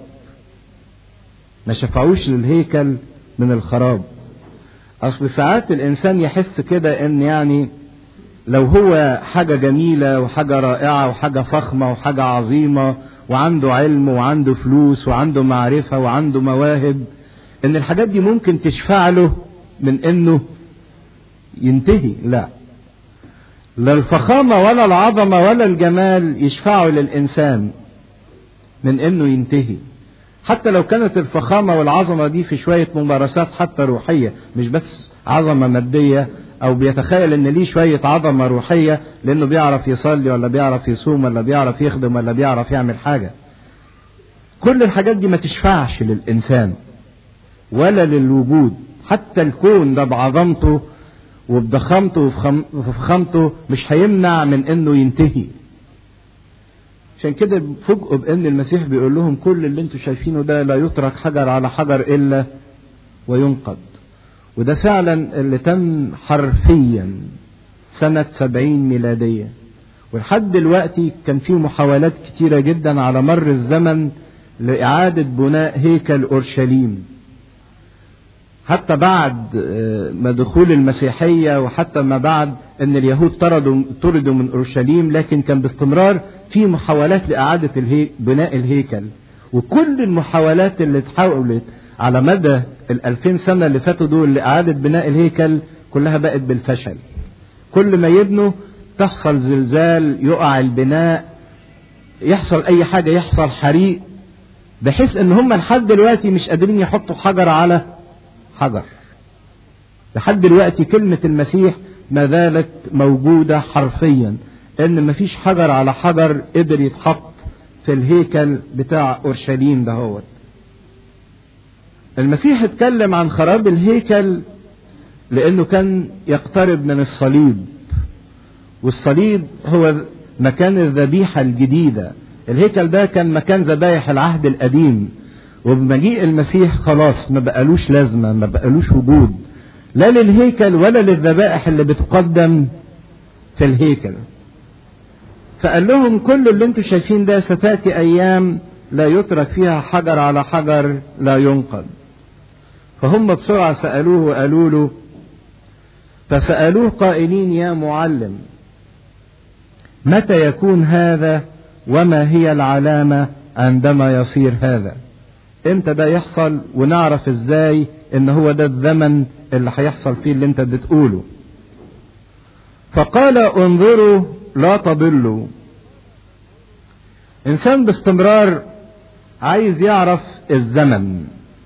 ما شفعوش للهيكل من الخراب أصل ساعات الإنسان يحس كده إن يعني لو هو حاجة جميلة وحاجة رائعة وحاجة فخمة وحاجة عظيمة وعنده علم وعنده فلوس وعنده معرفة وعنده مواهب ان الحاجات دي ممكن تشفع له من انه ينتهي لا لا الفخامة ولا العظمة ولا الجمال يشفعوا للإنسان من انه ينتهي حتى لو كانت الفخامة والعظمة دي في شوية ممارسات حتى روحية مش بس عظمة مادية او بيتخيل ان ليه شوية عظمة روحية لانه بيعرف يصلي ولا بيعرف يصوم ولا بيعرف يخدم ولا بيعرف يعمل حاجة كل الحاجات دي ما تشفعش للانسان ولا للوجود حتى الكون ده بعظمته وبضخامته وفخامته مش هيمنع من انه ينتهي عشان كده فوجئوا بان المسيح بيقول لهم كل اللي انتوا شايفينه ده لا يترك حجر على حجر الا وينقض وده فعلا اللي تم حرفيا سنة سبعين ميلادية ولحد دلوقتي كان في محاولات كتيرة جدا على مر الزمن لإعادة بناء هيكل أورشليم حتى بعد ما دخول المسيحية وحتى ما بعد ان اليهود طردوا طردوا من اورشليم لكن كان باستمرار في محاولات لاعادة الهي بناء الهيكل وكل المحاولات اللي اتحاولت على مدى الألفين سنة اللي فاتوا دول لإعادة بناء الهيكل كلها بقت بالفشل كل ما يبنوا تحصل زلزال يقع البناء يحصل أي حاجة يحصل حريق بحيث ان هم لحد دلوقتي مش قادرين يحطوا حجر على حجر لحد دلوقتي كلمة المسيح ما زالت موجودة حرفيا ان مفيش حجر على حجر قدر يتحط في الهيكل بتاع اورشليم دهوت المسيح اتكلم عن خراب الهيكل لانه كان يقترب من الصليب والصليب هو مكان الذبيحة الجديدة الهيكل ده كان مكان ذبايح العهد القديم وبمجيء المسيح خلاص ما بقالوش لازمة ما بقالوش وجود لا للهيكل ولا للذبائح اللي بتقدم في الهيكل فقال لهم كل اللي انتم شايفين ده ستاتي ايام لا يترك فيها حجر على حجر لا ينقض فهم بسرعة سألوه وقالوا له فسألوه قائلين يا معلم متى يكون هذا وما هي العلامة عندما يصير هذا امتى ده يحصل ونعرف ازاي ان هو ده الزمن اللي هيحصل فيه اللي انت بتقوله فقال انظروا لا تضلوا انسان باستمرار عايز يعرف الزمن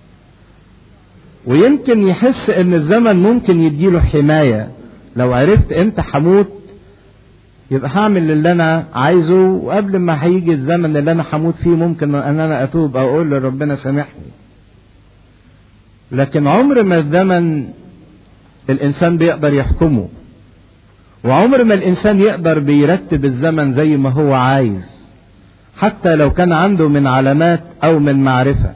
ويمكن يحس ان الزمن ممكن يديله حماية لو عرفت امتى هموت يبقى هعمل اللي انا عايزه وقبل ما هيجي الزمن اللي انا هموت فيه ممكن ان انا اتوب او اقول لربنا سامحني لكن عمر ما الزمن الانسان بيقدر يحكمه وعمر ما الانسان يقدر بيرتب الزمن زي ما هو عايز حتى لو كان عنده من علامات او من معرفة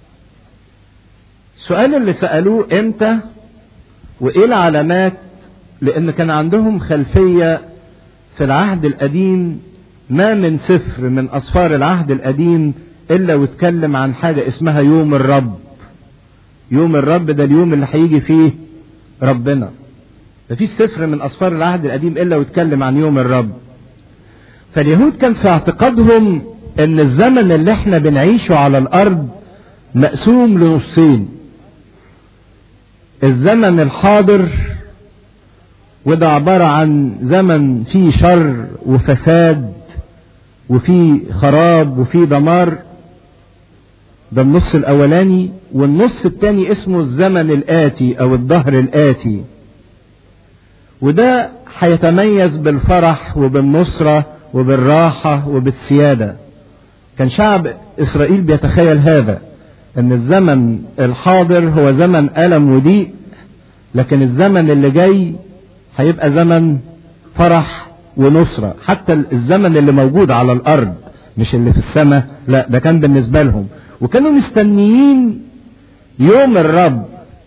السؤال اللي سألوه امتى وايه العلامات لان كان عندهم خلفية في العهد القديم ما من سفر من أسفار العهد القديم إلا واتكلم عن حاجة اسمها يوم الرب يوم الرب ده اليوم اللي هيجي فيه ربنا مفيش سفر من أسفار العهد القديم إلا واتكلم عن يوم الرب فاليهود كان في اعتقادهم ان الزمن اللي احنا بنعيشه على الارض مقسوم لنصين الزمن الحاضر وده عبارة عن زمن فيه شر وفساد وفيه خراب وفيه دمار ده النص الاولاني والنص التاني اسمه الزمن الاتي او الظهر الاتي وده هيتميز بالفرح وبالنصرة وبالراحة وبالسيادة كان شعب اسرائيل بيتخيل هذا ان الزمن الحاضر هو زمن ألم وضيق لكن الزمن اللي جاي هيبقى زمن فرح ونصرة حتى الزمن اللي موجود على الأرض مش اللي في السماء لا ده كان بالنسبة لهم وكانوا مستنيين يوم الرب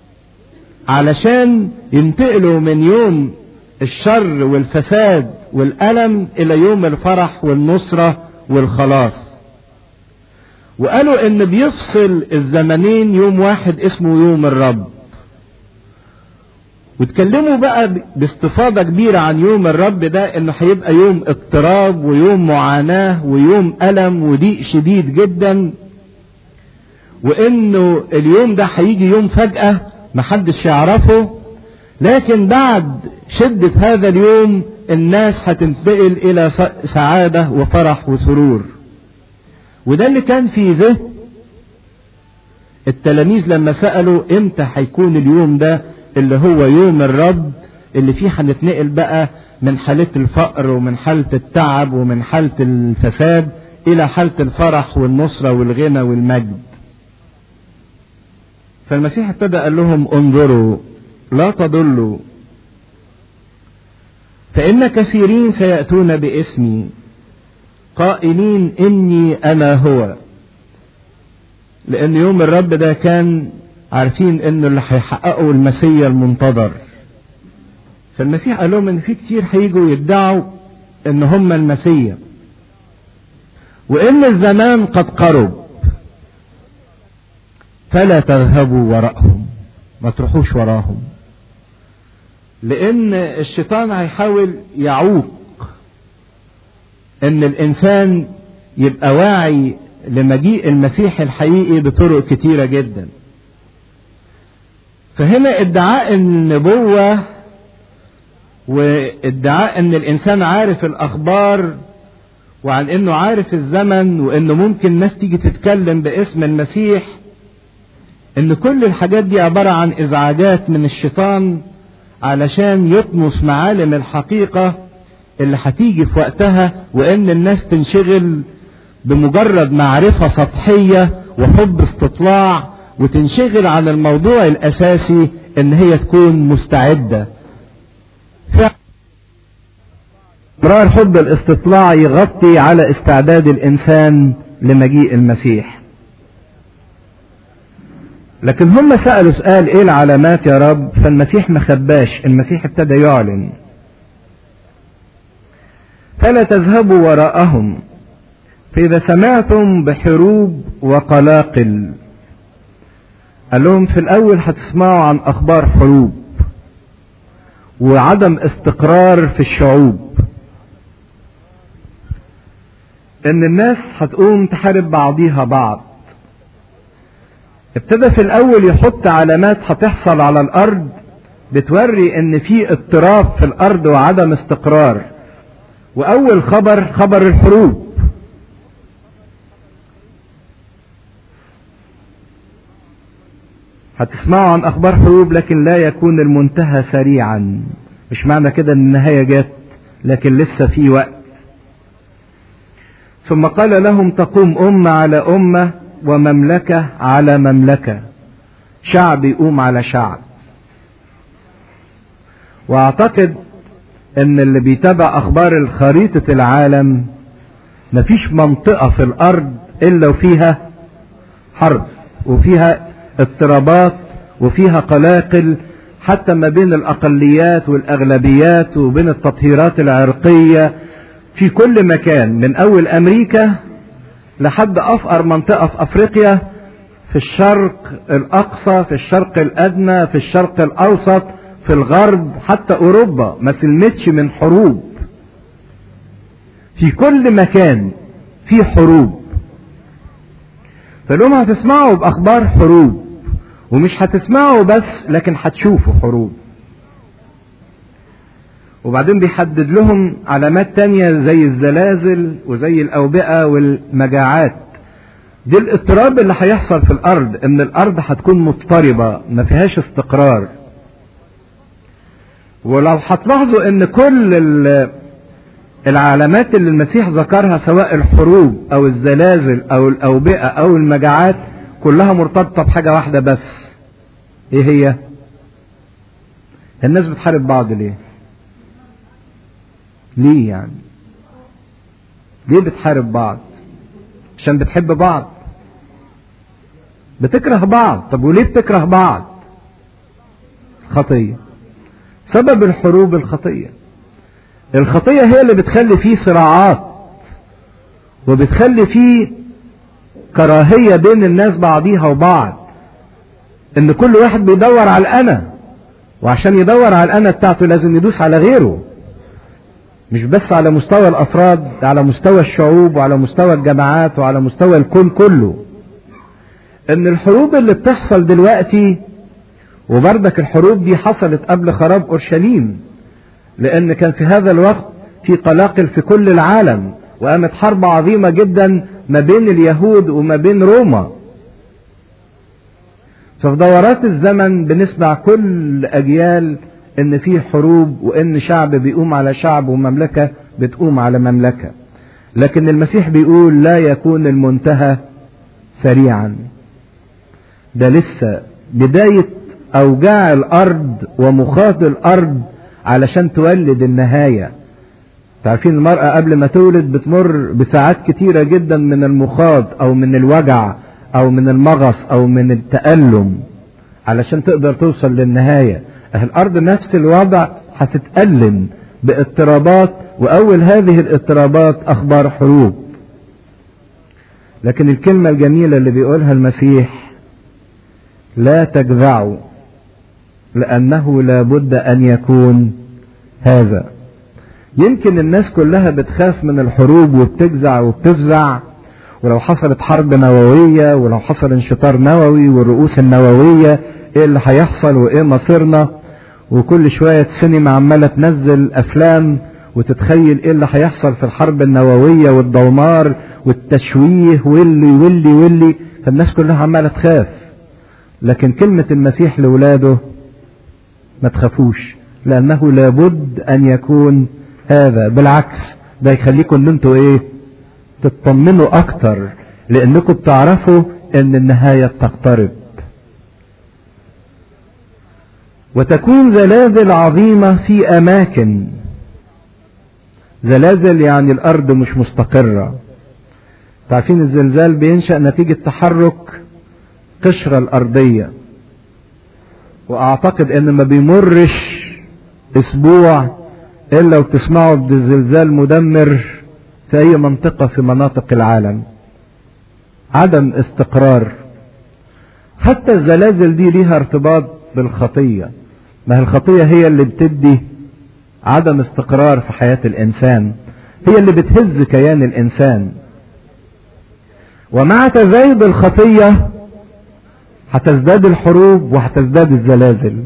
علشان ينتقلوا من يوم الشر والفساد والألم إلى يوم الفرح والنصرة والخلاص وقالوا إن بيفصل الزمنين يوم واحد اسمه يوم الرب وتكلموا بقى باستفاضة كبيرة عن يوم الرب ده انه هيبقى يوم اضطراب ويوم معاناة ويوم ألم وضيق شديد جدا وانه اليوم ده هيجي يوم فجأة محدش يعرفه لكن بعد شدة هذا اليوم الناس هتنتقل الى سعادة وفرح وسرور وده اللي كان في ذهن التلاميذ لما سألوا امتى هيكون اليوم ده اللي هو يوم الرب اللي فيه هنتنقل بقى من حالة الفقر ومن حالة التعب ومن حالة الفساد إلى حالة الفرح والنصرة والغنى والمجد فالمسيح ابتدى قال لهم انظروا لا تضلوا فإن كثيرين سيأتون باسمي قائلين إني أنا هو لأن يوم الرب ده كان عارفين إنه اللي هيحققوا المسيا المنتظر فالمسيح قال لهم إن في كتير هيجوا يدعوا إن هم المسيا وإن الزمان قد قرب فلا تذهبوا وراءهم ما تروحوش وراهم لان الشيطان هيحاول يعوق ان الانسان يبقى واعي لمجيء المسيح الحقيقي بطرق كتيرة جدا فهنا ادعاء النبوة وادعاء ان الانسان عارف الاخبار وعن انه عارف الزمن وانه ممكن ناس تيجي تتكلم باسم المسيح ان كل الحاجات دي عبارة عن ازعاجات من الشيطان علشان يطمس معالم الحقيقة اللي هتيجي في وقتها وان الناس تنشغل بمجرد معرفة سطحية وحب استطلاع وتنشغل عن الموضوع الاساسي ان هي تكون مستعدة امرار حب الاستطلاع يغطي على استعداد الانسان لمجيء المسيح لكن هم سألوا سؤال ايه العلامات يا رب فالمسيح ما خباش المسيح ابتدى يعلن فلا تذهبوا وراءهم فإذا سمعتم بحروب وقلاقل قال لهم في الأول هتسمعوا عن أخبار حروب وعدم استقرار في الشعوب إن الناس هتقوم تحارب بعضيها بعض ابتدى في الاول يحط علامات هتحصل على الارض بتوري ان في اضطراب في الارض وعدم استقرار واول خبر خبر الحروب هتسمعوا عن اخبار حروب لكن لا يكون المنتهى سريعا مش معنى كده ان النهاية جت لكن لسه في وقت ثم قال لهم تقوم امة على امة ومملكة على مملكة شعب يقوم على شعب واعتقد ان اللي بيتابع اخبار الخريطة العالم مفيش منطقة في الارض الا وفيها حرب وفيها اضطرابات وفيها قلاقل حتى ما بين الاقليات والاغلبيات وبين التطهيرات العرقية في كل مكان من اول امريكا لحد افقر منطقة في افريقيا في الشرق الاقصى في الشرق الادنى في الشرق الاوسط في الغرب حتى اوروبا ما سلمتش من حروب في كل مكان في حروب فالأمة هتسمعوا بأخبار حروب ومش هتسمعوا بس لكن هتشوفوا حروب وبعدين بيحدد لهم علامات تانية زي الزلازل وزي الأوبئة والمجاعات دي الاضطراب اللي هيحصل في الأرض إن الأرض هتكون مضطربة ما فيهاش استقرار ولو هتلاحظوا إن كل العلامات اللي المسيح ذكرها سواء الحروب أو الزلازل أو الأوبئة أو المجاعات كلها مرتبطة بحاجة واحدة بس إيه هي؟ الناس بتحارب بعض ليه؟ ليه يعني ليه بتحارب بعض عشان بتحب بعض بتكره بعض طب وليه بتكره بعض خطية سبب الحروب الخطية الخطية هي اللي بتخلي فيه صراعات وبتخلي فيه كراهية بين الناس بعضيها وبعض ان كل واحد بيدور على الانا وعشان يدور على الأنا بتاعته لازم يدوس على غيره مش بس على مستوى الأفراد على مستوى الشعوب وعلى مستوى الجماعات وعلى مستوى الكون كله ان الحروب اللي بتحصل دلوقتي وبردك الحروب دي حصلت قبل خراب اورشليم لان كان في هذا الوقت في قلاقل في كل العالم وقامت حرب عظيمه جدا ما بين اليهود وما بين روما ففي دورات الزمن بنسمع كل اجيال ان في حروب وان شعب بيقوم على شعب ومملكه بتقوم على مملكه لكن المسيح بيقول لا يكون المنتهى سريعا ده لسه بداية أوجاع الأرض ومخاض الأرض علشان تولد النهاية تعرفين المرأة قبل ما تولد بتمر بساعات كتيرة جدا من المخاض أو من الوجع أو من المغص أو من التألم علشان تقدر توصل للنهاية أهل الأرض نفس الوضع هتتألم باضطرابات وأول هذه الاضطرابات أخبار حروب لكن الكلمة الجميلة اللي بيقولها المسيح لا تجذعوا لأنه لابد أن يكون هذا يمكن الناس كلها بتخاف من الحروب وبتجزع وبتفزع ولو حصلت حرب نووية ولو حصل انشطار نووي والرؤوس النووية ايه اللي هيحصل وايه مصيرنا وكل شوية سينما عمالة تنزل افلام وتتخيل ايه اللي هيحصل في الحرب النووية والدمار والتشويه واللي واللي واللي فالناس كلها عمالة تخاف لكن كلمة المسيح لولاده ما تخافوش لأنه لابد أن يكون هذا بالعكس ده يخليكم ان انتوا ايه تطمنوا اكتر لانكم بتعرفوا ان النهاية بتقترب وتكون زلازل عظيمة في اماكن زلازل يعني الارض مش مستقرة تعرفين الزلزال بينشأ نتيجة تحرك قشرة الارضية واعتقد ان ما بيمرش اسبوع الا وبتسمعوا بزلزال مدمر في اي منطقة في مناطق العالم عدم استقرار حتى الزلازل دي ليها ارتباط بالخطية ما هي الخطية هي اللي بتدي عدم استقرار في حياة الانسان هي اللي بتهز كيان الانسان ومع تزايد الخطية هتزداد الحروب وهتزداد الزلازل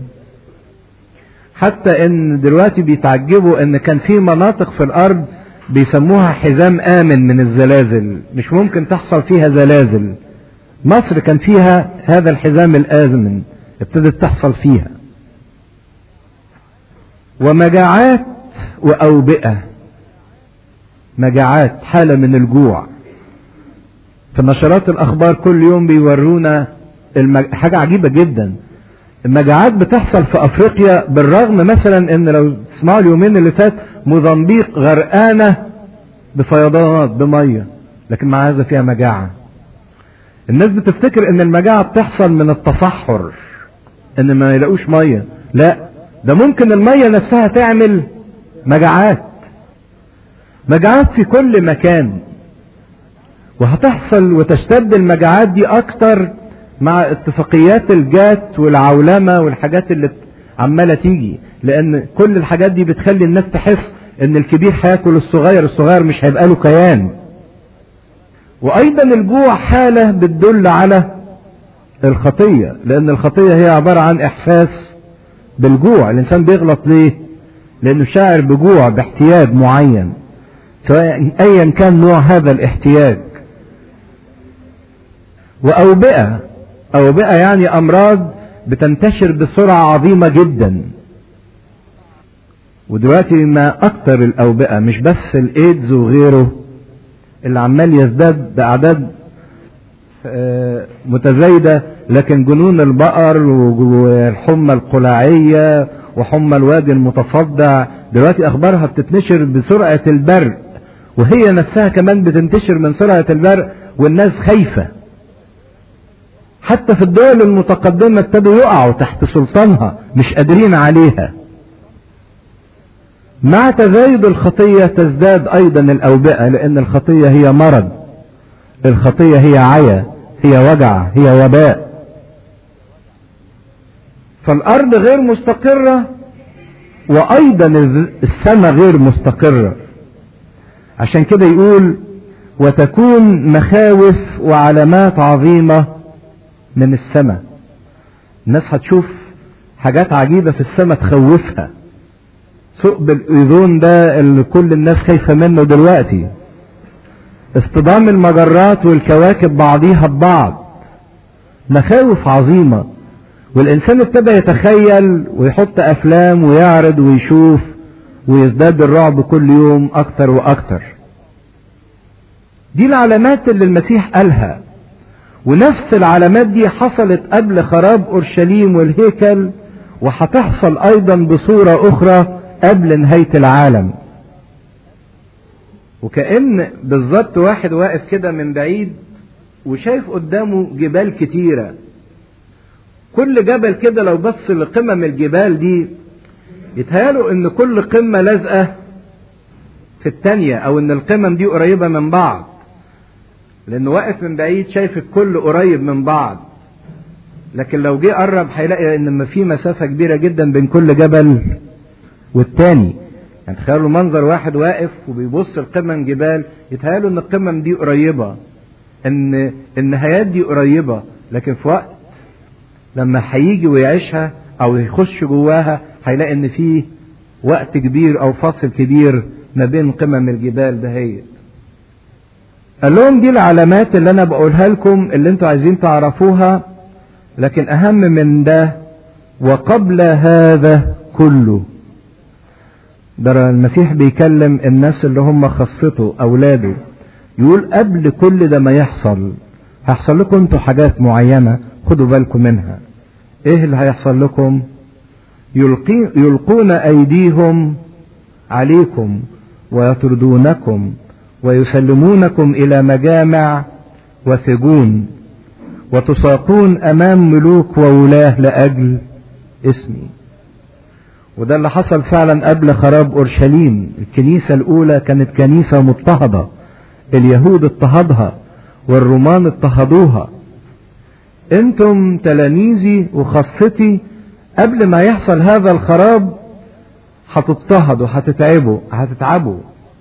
حتى ان دلوقتي بيتعجبوا ان كان في مناطق في الارض بيسموها حزام امن من الزلازل مش ممكن تحصل فيها زلازل مصر كان فيها هذا الحزام الامن ابتدت تحصل فيها ومجاعات واوبئه مجاعات حاله من الجوع في نشرات الاخبار كل يوم بيورونا المج... حاجه عجيبه جدا المجاعات بتحصل في افريقيا بالرغم مثلا ان لو تسمعوا اليومين اللي فات موزمبيق غرقانه بفيضانات بميه لكن مع هذا فيها مجاعه الناس بتفتكر ان المجاعه بتحصل من التصحر ان ما يلاقوش ميه لا ده ممكن الميه نفسها تعمل مجاعات مجاعات في كل مكان وهتحصل وتشتد المجاعات دي اكتر مع اتفاقيات الجات والعولمه والحاجات اللي عماله تيجي لان كل الحاجات دي بتخلي الناس تحس ان الكبير هياكل الصغير الصغير مش هيبقى له كيان وايضا الجوع حاله بتدل على الخطيه لان الخطيه هي عباره عن احساس بالجوع الانسان بيغلط ليه لانه شاعر بجوع باحتياج معين سواء ايا كان نوع هذا الاحتياج واوبئه أوبئة يعني أمراض بتنتشر بسرعة عظيمة جدا ودلوقتي ما أكتر الأوبئة مش بس الإيدز وغيره اللي عمال يزداد بأعداد متزايدة لكن جنون البقر والحمى القلاعية وحمى الوادي المتصدع دلوقتي أخبارها بتتنشر بسرعة البرق وهي نفسها كمان بتنتشر من سرعة البرق والناس خايفة حتى في الدول المتقدمة ابتدوا يقعوا تحت سلطانها مش قادرين عليها مع تزايد الخطية تزداد أيضا الأوبئة لأن الخطية هي مرض الخطية هي عيا هي وجع هي وباء فالارض غير مستقرة وايضا السماء غير مستقرة عشان كده يقول وتكون مخاوف وعلامات عظيمة من السماء الناس هتشوف حاجات عجيبة في السماء تخوفها ثقب الايذون ده اللي كل الناس خايفة منه دلوقتي اصطدام المجرات والكواكب بعضيها ببعض مخاوف عظيمة والإنسان ابتدى يتخيل ويحط أفلام ويعرض ويشوف ويزداد الرعب كل يوم أكتر وأكتر دي العلامات اللي المسيح قالها ونفس العلامات دي حصلت قبل خراب أورشليم والهيكل وهتحصل أيضا بصورة أخرى قبل نهاية العالم وكأن بالظبط واحد واقف كده من بعيد وشايف قدامه جبال كتيرة كل جبل كده لو بص لقمم الجبال دي يتهيأله ان كل قمة لازقة في التانية او ان القمم دي قريبة من بعض لانه واقف من بعيد شايف الكل قريب من بعض لكن لو جه قرب هيلاقي ان في مسافة كبيرة جدا بين كل جبل والتاني يعني تخيلوا منظر واحد واقف وبيبص لقمم جبال يتهيأله ان القمم دي قريبة ان النهايات دي قريبة لكن في وقت لما هيجي ويعيشها او يخش جواها هيلاقي ان في وقت كبير او فاصل كبير ما بين قمم الجبال دهيت قال لهم دي العلامات اللي انا بقولها لكم اللي انتوا عايزين تعرفوها لكن اهم من ده وقبل هذا كله ده المسيح بيكلم الناس اللي هم خاصته اولاده يقول قبل كل ده ما يحصل هيحصل لكم انتوا حاجات معينه خدوا بالكم منها ايه اللي هيحصل لكم يلقي يلقون ايديهم عليكم ويطردونكم ويسلمونكم الى مجامع وسجون وتساقون امام ملوك وولاه لاجل اسمي وده اللي حصل فعلا قبل خراب اورشليم الكنيسه الاولى كانت كنيسه مضطهده اليهود اضطهدها والرومان اضطهدوها انتم تلاميذي وخاصتي قبل ما يحصل هذا الخراب هتضطهدوا هتتعبوا هتتعبوا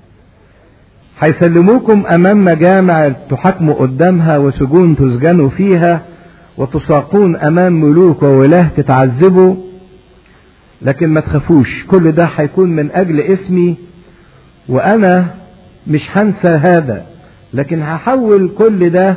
هيسلموكم امام مجامع تحاكموا قدامها وسجون تسجنوا فيها وتساقون امام ملوك وولاه تتعذبوا لكن ما تخافوش كل ده هيكون من اجل اسمي وانا مش هنسى هذا لكن هحول كل ده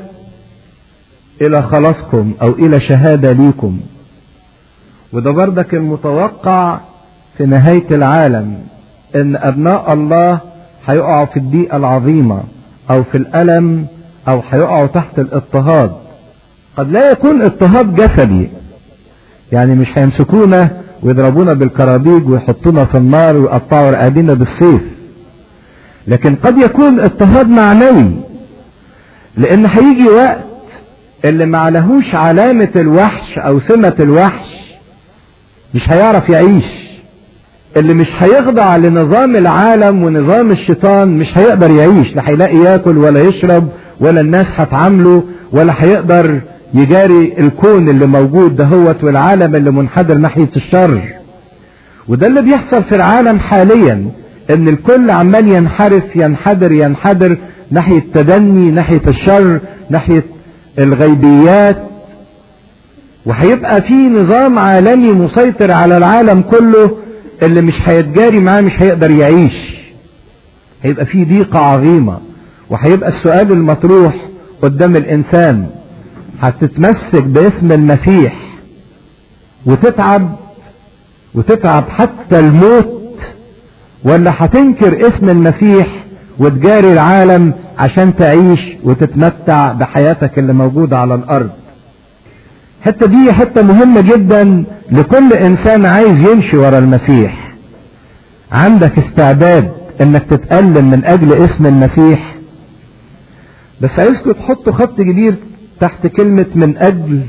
الى خلاصكم او الى شهادة ليكم وده بردك المتوقع في نهاية العالم ان ابناء الله هيقعوا في الضيقة العظيمة او في الالم او هيقعوا تحت الاضطهاد قد لا يكون اضطهاد جسدي يعني مش هيمسكونا ويضربونا بالكرابيج ويحطونا في النار ويقطعوا رقابينا بالسيف لكن قد يكون اضطهاد معنوي لان هيجي وقت اللي معلهوش علامة الوحش او سمة الوحش مش هيعرف يعيش اللي مش هيخضع لنظام العالم ونظام الشيطان مش هيقدر يعيش لا هيلاقي ياكل ولا يشرب ولا الناس هتعامله ولا هيقدر يجاري الكون اللي موجود دهوت والعالم اللي منحدر ناحية الشر وده اللي بيحصل في العالم حاليا ان الكل عمال ينحرف ينحدر ينحدر ناحية تدني ناحية الشر ناحية الغيبيات وهيبقى في نظام عالمي مسيطر على العالم كله اللي مش هيتجاري معاه مش هيقدر يعيش هيبقى في ضيقة عظيمة وهيبقى السؤال المطروح قدام الإنسان هتتمسك باسم المسيح وتتعب وتتعب حتى الموت ولا هتنكر اسم المسيح وتجاري العالم عشان تعيش وتتمتع بحياتك اللي موجودة على الأرض الحتة دي حتة مهمة جدا لكل إنسان عايز يمشي ورا المسيح عندك استعداد إنك تتألم من أجل اسم المسيح بس عايزكم تحطوا خط كبير تحت كلمة من أجل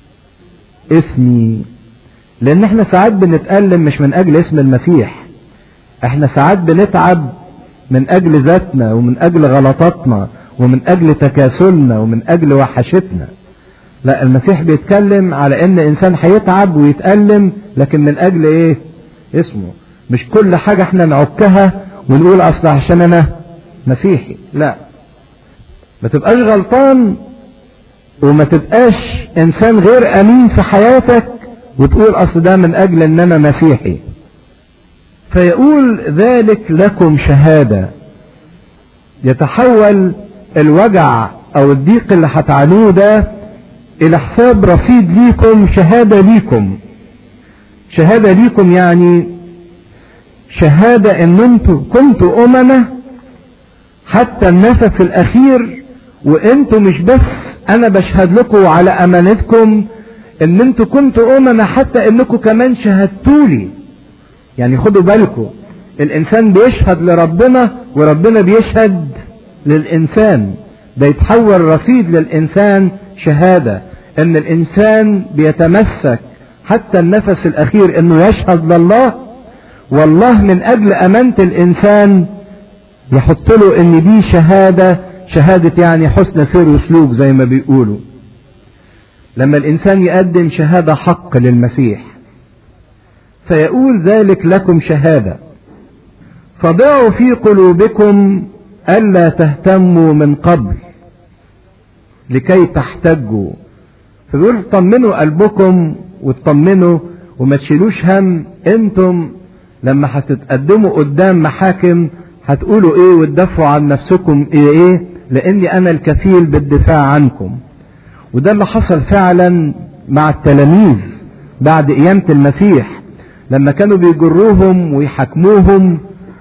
اسمي لأن احنا ساعات بنتألم مش من أجل اسم المسيح احنا ساعات بنتعب من أجل ذاتنا ومن أجل غلطاتنا ومن أجل تكاسلنا ومن أجل وحشتنا لا المسيح بيتكلم على ان انسان هيتعب ويتألم لكن من اجل ايه اسمه مش كل حاجة احنا نعكها ونقول اصل عشان انا مسيحي لا ما تبقاش غلطان وما تبقاش انسان غير امين في حياتك وتقول اصل ده من اجل ان انا مسيحي فيقول ذلك لكم شهادة يتحول الوجع او الضيق اللي هتعانوه ده الى حساب رصيد ليكم شهادة ليكم شهادة ليكم يعني شهادة ان انتم كنتوا امنة حتى النفس الاخير وانتوا مش بس انا بشهد لكم على امانتكم ان انتوا كنتوا امنة حتى انكم كمان شهدتولي يعني خدوا بالكم الانسان بيشهد لربنا وربنا بيشهد للانسان ده يتحول رصيد للانسان شهادة ان الانسان بيتمسك حتى النفس الاخير انه يشهد لله والله من اجل امانة الانسان يحط له ان دي شهادة شهادة يعني حسن سير وسلوك زي ما بيقولوا لما الانسان يقدم شهادة حق للمسيح فيقول ذلك لكم شهادة فضعوا في قلوبكم ألا تهتموا من قبل لكي تحتجوا فبيقول طمنوا قلبكم وتطمنوا وما تشيلوش هم انتم لما هتتقدموا قدام محاكم هتقولوا ايه وتدافعوا عن نفسكم ايه ايه لاني انا الكفيل بالدفاع عنكم وده اللي حصل فعلا مع التلاميذ بعد قيامة المسيح لما كانوا بيجروهم ويحاكموهم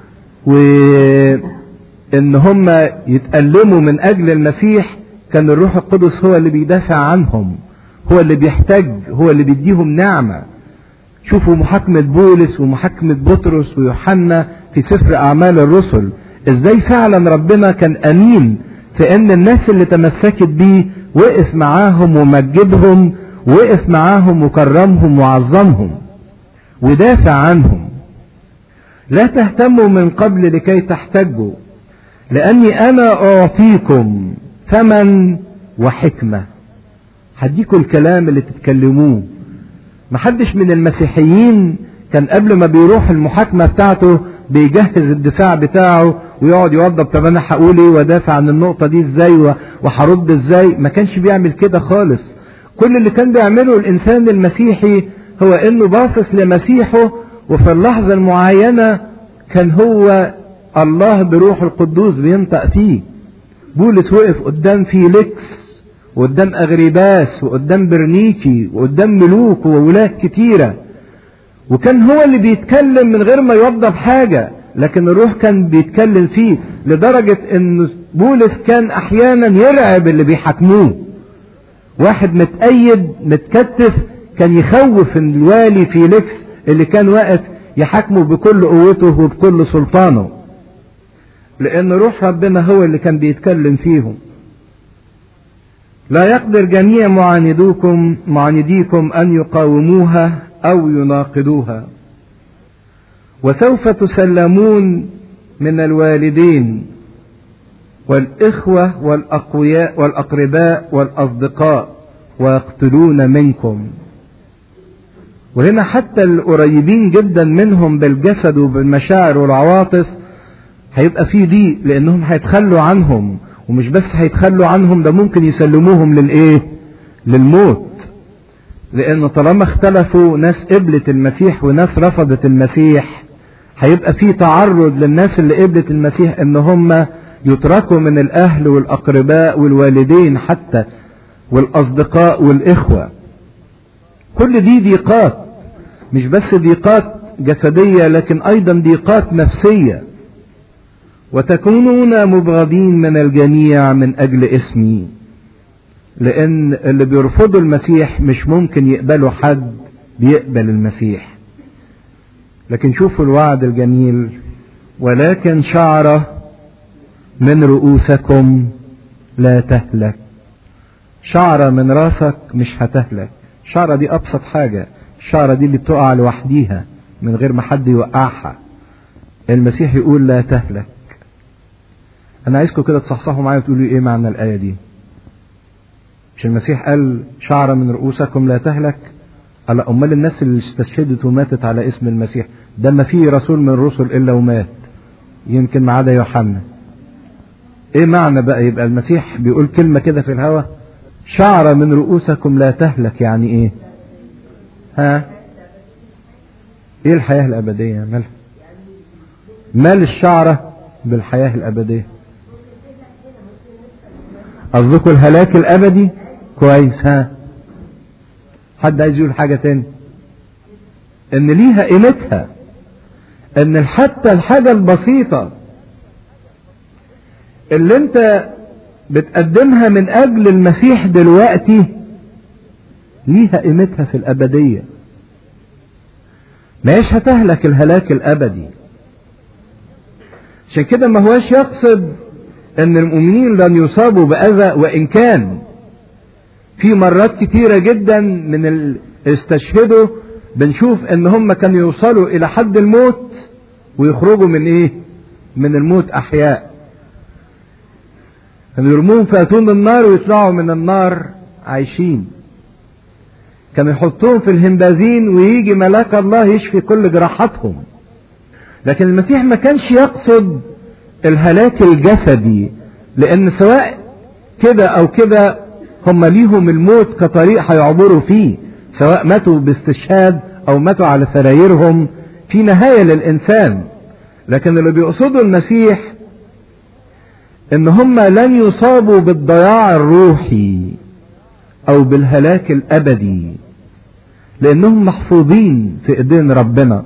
وان هم يتألموا من اجل المسيح كان الروح القدس هو اللي بيدافع عنهم هو اللي بيحتاج هو اللي بيديهم نعمة شوفوا محاكمة بولس ومحاكمة بطرس ويوحنا في سفر اعمال الرسل ازاي فعلا ربنا كان امين في ان الناس اللي تمسكت بيه وقف معاهم ومجدهم وقف معاهم وكرمهم وعظمهم ودافع عنهم لا تهتموا من قبل لكي تحتجوا لاني انا اعطيكم ثمن وحكمة هديكم الكلام اللي تتكلموه محدش من المسيحيين كان قبل ما بيروح المحاكمة بتاعته بيجهز الدفاع بتاعه ويقعد يوضب طب انا هقول ايه وادافع عن النقطة دي ازاي وهرد ازاي ما كانش بيعمل كده خالص كل اللي كان بيعمله الانسان المسيحي هو انه باصص لمسيحه وفي اللحظة المعينة كان هو الله بروح القدوس بينطق فيه بولس وقف قدام فيليكس وقدام اغريباس وقدام برنيكي وقدام ملوك وولاة كتيرة وكان هو اللي بيتكلم من غير ما يوضب حاجة لكن الروح كان بيتكلم فيه لدرجة ان بولس كان احيانا يرعب اللي بيحاكموه واحد متأيد متكتف كان يخوف الوالي فيليكس اللي كان واقف يحاكمه بكل قوته وبكل سلطانه لان روح ربنا هو اللي كان بيتكلم فيهم لا يقدر جميع معاندوكم معانديكم ان يقاوموها او يناقضوها وسوف تسلمون من الوالدين والاخوه والاقوياء والاقرباء والاصدقاء ويقتلون منكم وهنا حتى القريبين جدا منهم بالجسد وبالمشاعر والعواطف هيبقى في ضيق لانهم هيتخلوا عنهم ومش بس هيتخلوا عنهم ده ممكن يسلموهم للايه للموت لان طالما اختلفوا ناس قبلت المسيح وناس رفضت المسيح هيبقى في تعرض للناس اللي قبلت المسيح ان هم يتركوا من الاهل والاقرباء والوالدين حتى والاصدقاء والاخوه كل دي ضيقات مش بس ضيقات جسديه لكن ايضا ضيقات نفسيه وتكونون مبغضين من الجميع من اجل اسمي لان اللي بيرفضوا المسيح مش ممكن يقبلوا حد بيقبل المسيح لكن شوفوا الوعد الجميل ولكن شعرة من رؤوسكم لا تهلك شعرة من راسك مش هتهلك الشعرة دي ابسط حاجة الشعرة دي اللي بتقع لوحديها من غير ما حد يوقعها المسيح يقول لا تهلك انا عايزكم كده تصحصحوا معايا وتقولوا ايه معنى الايه دي مش المسيح قال شعر من رؤوسكم لا تهلك قال امال الناس اللي استشهدت وماتت على اسم المسيح ده ما فيه رسول من الرسل الا ومات يمكن ما عدا يوحنا ايه معنى بقى يبقى المسيح بيقول كلمه كده في الهوا شعر من رؤوسكم لا تهلك يعني ايه ها ايه الحياه الابديه مالها مال الشعره بالحياه الابديه قصدكم الهلاك الابدي كويس ها حد عايز يقول حاجه تاني ان ليها قيمتها ان حتى الحاجه البسيطه اللي انت بتقدمها من اجل المسيح دلوقتي ليها قيمتها في الابديه ماش هتهلك الهلاك الابدي عشان كده ما هواش يقصد ان المؤمنين لن يصابوا باذى وان كان في مرات كتيره جدا من ال... استشهدوا بنشوف ان هم كانوا يوصلوا الى حد الموت ويخرجوا من ايه من الموت احياء كانوا يرموهم في اتون النار ويطلعوا من النار عايشين كانوا يحطوهم في الهمبازين ويجي ملاك الله يشفي كل جراحاتهم لكن المسيح ما كانش يقصد الهلاك الجسدي لان سواء كده او كده هم ليهم الموت كطريق هيعبروا فيه سواء ماتوا باستشهاد او ماتوا على سرايرهم في نهاية للانسان لكن اللي بيقصده المسيح ان هم لن يصابوا بالضياع الروحي او بالهلاك الابدي لانهم محفوظين في ايدين ربنا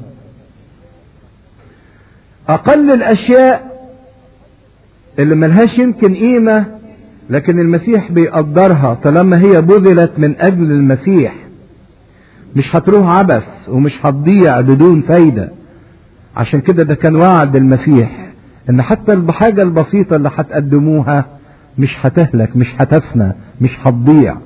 اقل الاشياء اللي ملهاش يمكن قيمة لكن المسيح بيقدرها طالما هي بذلت من اجل المسيح مش هتروح عبث ومش هتضيع بدون فايدة عشان كده ده كان وعد المسيح ان حتى الحاجة البسيطة اللي هتقدموها مش هتهلك مش هتفنى مش هتضيع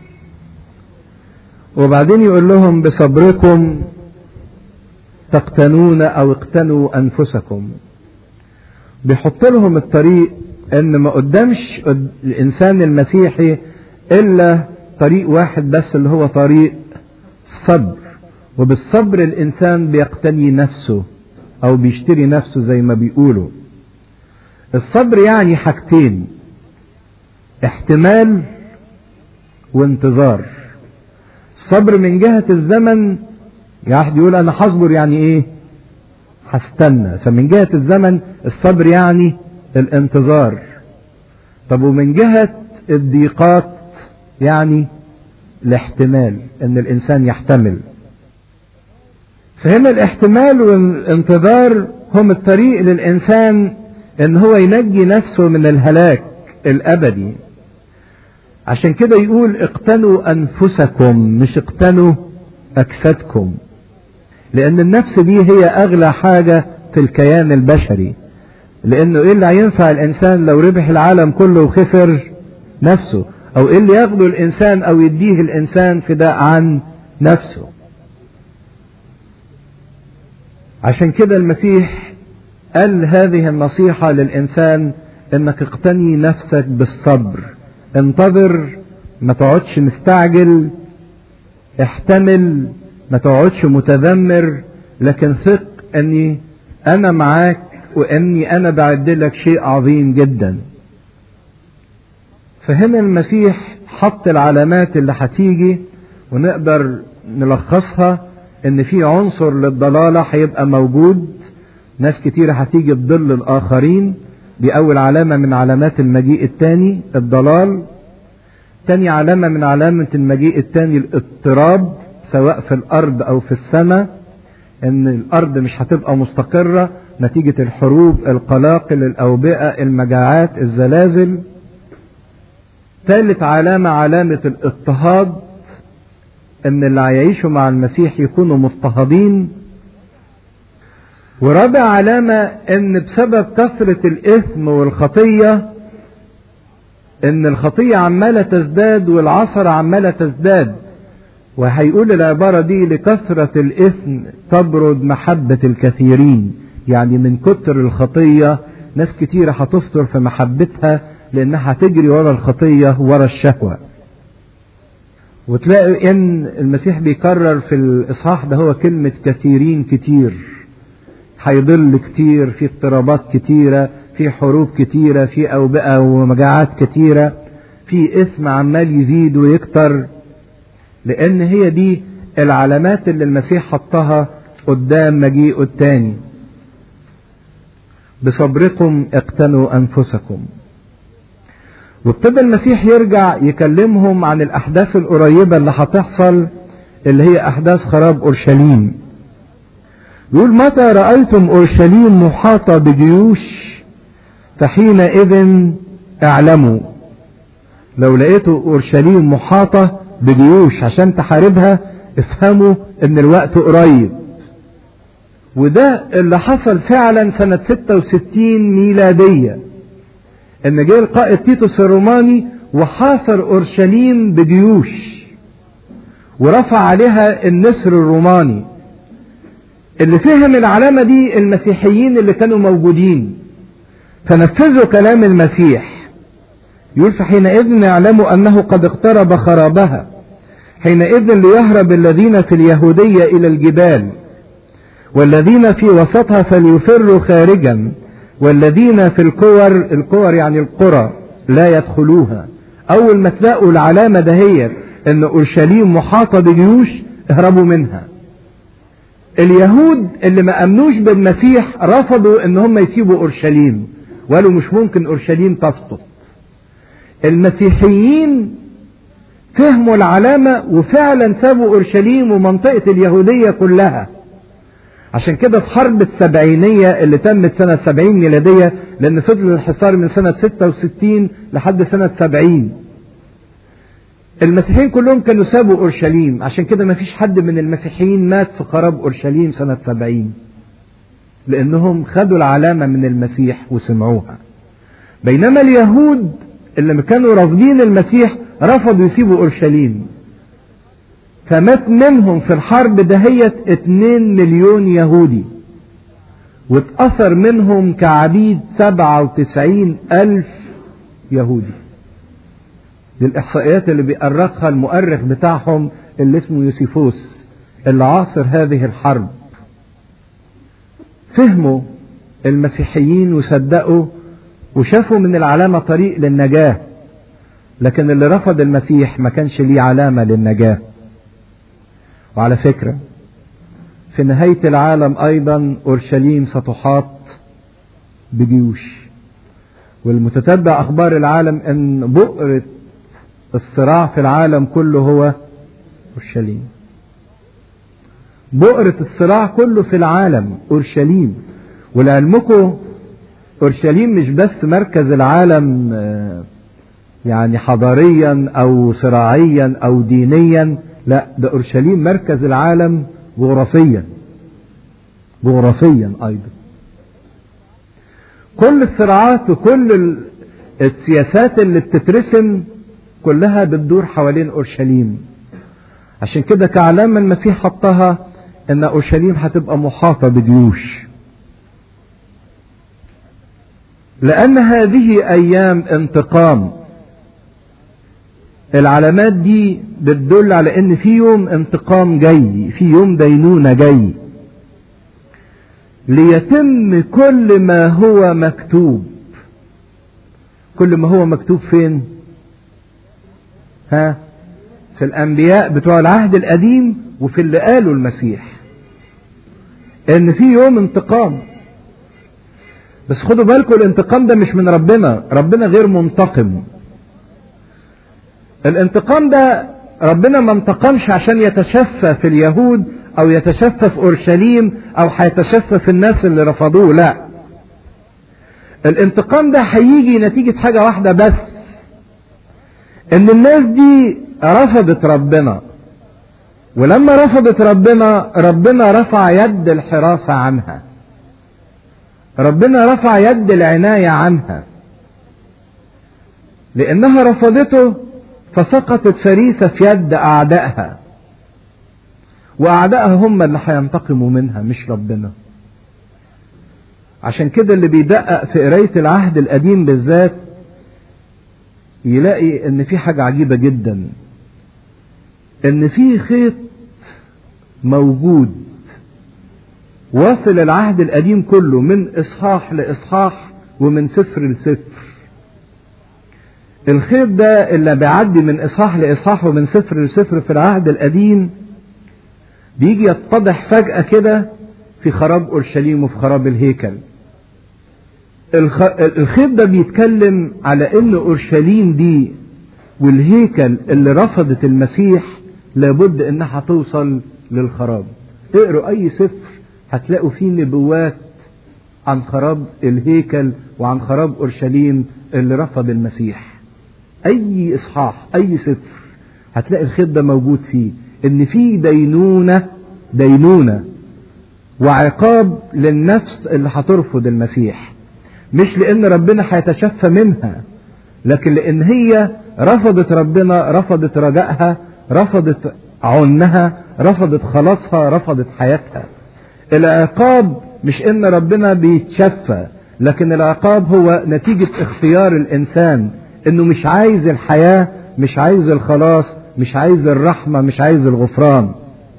وبعدين يقول لهم بصبركم تقتنون او اقتنوا انفسكم بيحط لهم الطريق ان ما قدامش الانسان المسيحي الا طريق واحد بس اللي هو طريق الصبر وبالصبر الانسان بيقتني نفسه او بيشتري نفسه زي ما بيقولوا الصبر يعني حاجتين احتمال وانتظار الصبر من جهة الزمن يعني يقول انا هصبر يعني ايه هستنى فمن جهة الزمن الصبر يعني الانتظار طب ومن جهة الضيقات يعني الاحتمال ان الانسان يحتمل فهنا الاحتمال والانتظار هم الطريق للانسان ان هو ينجي نفسه من الهلاك الابدي عشان كده يقول اقتنوا انفسكم مش اقتنوا اجسادكم لان النفس دي هي اغلى حاجة في الكيان البشري لانه ايه اللي هينفع الانسان لو ربح العالم كله وخسر نفسه او ايه اللي ياخده الانسان او يديه الانسان فداء عن نفسه عشان كده المسيح قال هذه النصيحة للإنسان إنك اقتني نفسك بالصبر انتظر ما تقعدش مستعجل احتمل ما تقعدش متذمر لكن ثق اني انا معاك واني انا بعد لك شيء عظيم جدا فهنا المسيح حط العلامات اللي هتيجي ونقدر نلخصها ان في عنصر للضلالة هيبقى موجود ناس كتير هتيجي تضل الاخرين دي اول علامة من علامات المجيء الثاني الضلال تاني علامة من علامة المجيء الثاني الاضطراب سواء في الارض او في السماء ان الارض مش هتبقى مستقرة نتيجة الحروب القلاقل الاوبئة المجاعات الزلازل ثالث علامة علامة الاضطهاد ان اللي هيعيشوا مع المسيح يكونوا مضطهدين ورابع علامة ان بسبب كثرة الاثم والخطية ان الخطية عمالة تزداد والعصر عمالة تزداد وهيقول العبارة دي لكثرة الاثم تبرد محبة الكثيرين يعني من كتر الخطية ناس كتيرة هتفطر في محبتها لانها هتجري ورا الخطية ورا الشهوة وتلاقي ان المسيح بيكرر في الاصحاح ده هو كلمة كثيرين كتير هيضل كتير في اضطرابات كتيرة في حروب كتيرة في اوبئة ومجاعات كتيرة في اسم عمال يزيد ويكتر لان هي دي العلامات اللي المسيح حطها قدام مجيئه التاني بصبركم اقتنوا انفسكم وابتدى المسيح يرجع يكلمهم عن الاحداث القريبه اللي هتحصل اللي هي احداث خراب اورشليم يقول متى رايتم اورشليم محاطه بجيوش فحينئذ اعلموا لو لقيتوا اورشليم محاطه بجيوش عشان تحاربها افهموا ان الوقت قريب وده اللي حصل فعلا سنة 66 ميلادية ان جه القائد تيتوس الروماني وحاصر اورشليم بجيوش ورفع عليها النسر الروماني اللي فهم العلامة دي المسيحيين اللي كانوا موجودين فنفذوا كلام المسيح يقول فحينئذ يعلموا انه قد اقترب خرابها حينئذ ليهرب الذين في اليهودية الى الجبال والذين في وسطها فليفروا خارجا والذين في الكور الكور يعني القرى لا يدخلوها اول ما تلاقوا العلامة دهيت ان اورشليم محاطة بجيوش اهربوا منها اليهود اللي ما امنوش بالمسيح رفضوا ان هم يسيبوا اورشليم وقالوا مش ممكن اورشليم تسقط المسيحيين فهموا العلامة وفعلا سابوا اورشليم ومنطقة اليهودية كلها عشان كده في حرب السبعينية اللي تمت سنة سبعين ميلادية لأن فضل الحصار من سنة ستة وستين لحد سنة سبعين المسيحيين كلهم كانوا سابوا أورشليم عشان كده ما فيش حد من المسيحيين مات في خراب أورشليم سنة سبعين لأنهم خدوا العلامة من المسيح وسمعوها بينما اليهود اللي كانوا رافضين المسيح رفضوا يسيبوا أورشليم فمات منهم في الحرب دهيت اتنين مليون يهودي واتأثر منهم كعبيد سبعة وتسعين ألف يهودي دي الإحصائيات اللي بيأرخها المؤرخ بتاعهم اللي اسمه يوسيفوس اللي عاصر هذه الحرب فهموا المسيحيين وصدقوا وشافوا من العلامة طريق للنجاة لكن اللي رفض المسيح ما كانش ليه علامة للنجاة وعلى فكرة في نهاية العالم أيضا أورشليم ستحاط بجيوش والمتتبع أخبار العالم أن بؤرة الصراع في العالم كله هو أورشليم بؤرة الصراع كله في العالم أورشليم ولعلمكم أورشليم مش بس مركز العالم يعني حضاريا أو صراعيا أو دينيا لا ده اورشليم مركز العالم جغرافيا جغرافيا ايضا كل الصراعات وكل السياسات اللي بتترسم كلها بتدور حوالين اورشليم عشان كده كعلامة المسيح حطها ان اورشليم هتبقى محاطة بجيوش لان هذه ايام انتقام العلامات دي بتدل على ان في يوم انتقام جاي في يوم دينونة جاي ليتم كل ما هو مكتوب كل ما هو مكتوب فين ها في الانبياء بتوع العهد القديم وفي اللي قاله المسيح ان في يوم انتقام بس خدوا بالكم الانتقام ده مش من ربنا ربنا غير منتقم الانتقام ده ربنا ما انتقمش عشان يتشفى في اليهود او يتشفى في اورشليم او هيتشفى في الناس اللي رفضوه لا الانتقام ده هيجي نتيجة حاجة واحدة بس ان الناس دي رفضت ربنا ولما رفضت ربنا ربنا رفع يد الحراسة عنها ربنا رفع يد العناية عنها لانها رفضته فسقطت فريسة في يد أعدائها وأعدائها هم اللي هينتقموا منها مش ربنا عشان كده اللي بيدقق في قراية العهد القديم بالذات يلاقي ان في حاجة عجيبة جدا ان في خيط موجود واصل العهد القديم كله من اصحاح لاصحاح ومن سفر لسفر الخيط ده اللي بيعدي من اصحاح لاصحاح ومن سفر لسفر في العهد القديم بيجي يتضح فجأة كده في خراب اورشليم وفي خراب الهيكل الخ... الخيط ده بيتكلم على ان اورشليم دي والهيكل اللي رفضت المسيح لابد انها توصل للخراب اقروا اي سفر هتلاقوا فيه نبوات عن خراب الهيكل وعن خراب اورشليم اللي رفض المسيح اي اصحاح اي سفر هتلاقي الخيط ده موجود فيه ان في دينونه دينونه وعقاب للنفس اللي هترفض المسيح مش لان ربنا هيتشفى منها لكن لان هي رفضت ربنا رفضت رجائها رفضت عنها رفضت خلاصها رفضت حياتها العقاب مش ان ربنا بيتشفى لكن العقاب هو نتيجة اختيار الانسان انه مش عايز الحياة مش عايز الخلاص مش عايز الرحمة مش عايز الغفران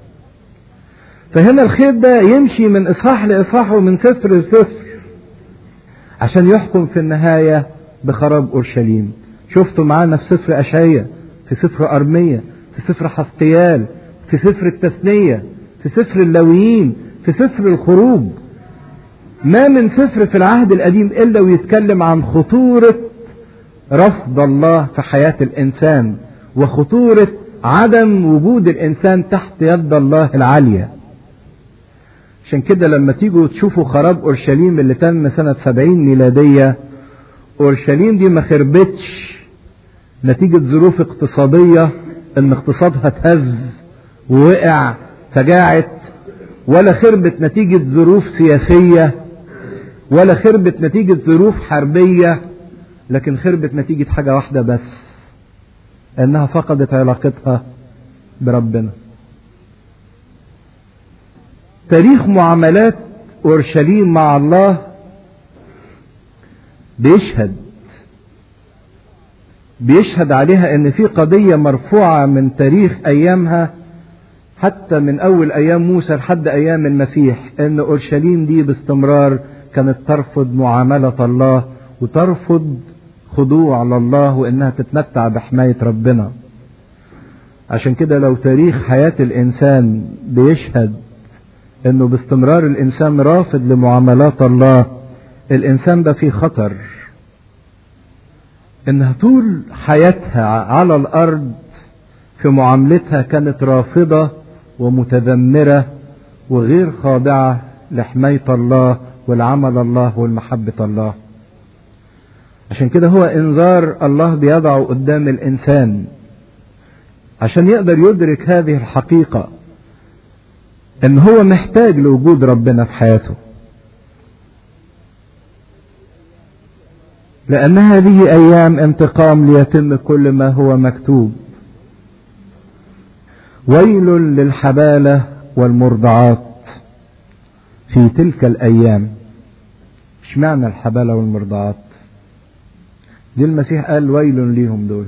فهنا الخيط ده يمشي من اصحاح لاصحاح ومن سفر لسفر عشان يحكم في النهاية بخراب اورشليم شفتوا معانا في سفر اشعية في سفر ارمية في سفر حسقيال في سفر التثنية في سفر اللويين في سفر الخروج ما من سفر في العهد القديم الا ويتكلم عن خطورة رفض الله في حياة الانسان وخطورة عدم وجود الانسان تحت يد الله العالية عشان كده لما تيجوا تشوفوا خراب اورشليم اللي تم سنة سبعين ميلادية اورشليم دي ما خربتش نتيجة ظروف اقتصادية ان اقتصادها اتهز ووقع فجاعت ولا خربت نتيجة ظروف سياسية ولا خربت نتيجة ظروف حربية لكن خربت نتيجة حاجة واحدة بس انها فقدت علاقتها بربنا تاريخ معاملات اورشليم مع الله بيشهد بيشهد عليها ان في قضية مرفوعة من تاريخ ايامها حتى من اول ايام موسى لحد ايام المسيح ان اورشليم دي باستمرار كانت ترفض معاملة الله وترفض خضوع لله وانها تتمتع بحماية ربنا عشان كده لو تاريخ حياة الانسان بيشهد انه باستمرار الانسان رافض لمعاملات الله الانسان ده في خطر انها طول حياتها على الارض في معاملتها كانت رافضة ومتذمرة وغير خاضعة لحماية الله والعمل الله والمحبة الله عشان كده هو انذار الله بيضعه قدام الانسان عشان يقدر يدرك هذه الحقيقة ان هو محتاج لوجود ربنا في حياته لان هذه ايام انتقام ليتم كل ما هو مكتوب ويل للحبالة والمرضعات في تلك الايام مش معنى الحبالة والمرضعات دي المسيح قال ويل ليهم دول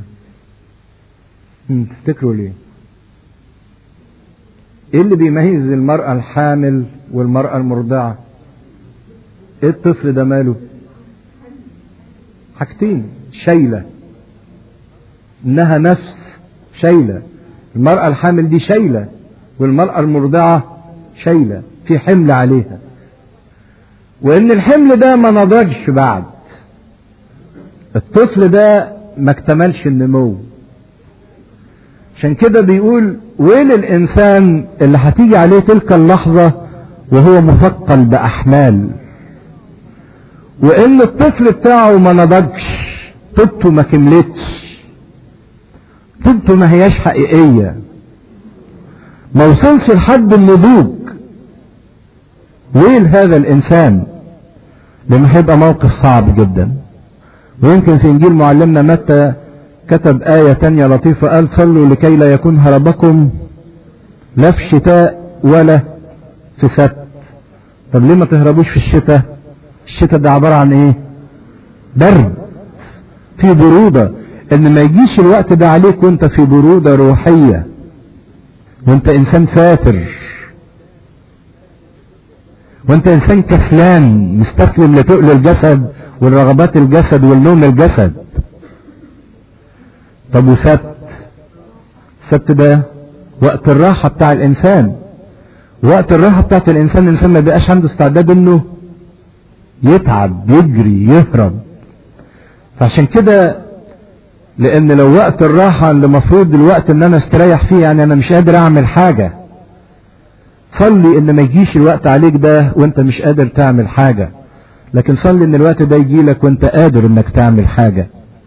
تفتكروا ليه ايه اللي بيميز المرأة الحامل والمرأة المرضعة ايه الطفل ده ماله حاجتين شايلة انها نفس شايلة المرأة الحامل دي شايلة والمرأة المرضعة شايلة في حمل عليها وان الحمل ده ما نضجش بعد الطفل ده ما اكتملش النمو عشان كده بيقول ويل الانسان اللي هتيجي عليه تلك اللحظة وهو مثقل باحمال وان الطفل بتاعه ما نضجش طبته ما كملتش طبته ما هياش حقيقية ما وصلش لحد النضوج ويل هذا الانسان لانه هيبقى موقف صعب جدا ويمكن في انجيل معلمنا متى كتب آية تانية لطيفة قال صلوا لكي لا يكون هربكم لا في شتاء ولا في سبت طب ليه ما تهربوش في الشتاء الشتاء ده عبارة عن ايه برد في برودة ان ما يجيش الوقت ده عليك وانت في برودة روحية وانت انسان فاتر وانت انسان كسلان مستسلم لتقل الجسد والرغبات الجسد والنوم الجسد طب وسبت السبت ده وقت الراحة بتاع الانسان وقت الراحة بتاعت الانسان الانسان ما بيبقاش عنده استعداد انه يتعب يجري يهرب فعشان كده لان لو وقت الراحة اللي مفروض الوقت ان انا استريح فيه يعني انا مش قادر اعمل حاجة صلي ان ما يجيش الوقت عليك ده وانت مش قادر تعمل حاجة لكن صلي ان الوقت ده يجي لك وانت قادر انك تعمل حاجة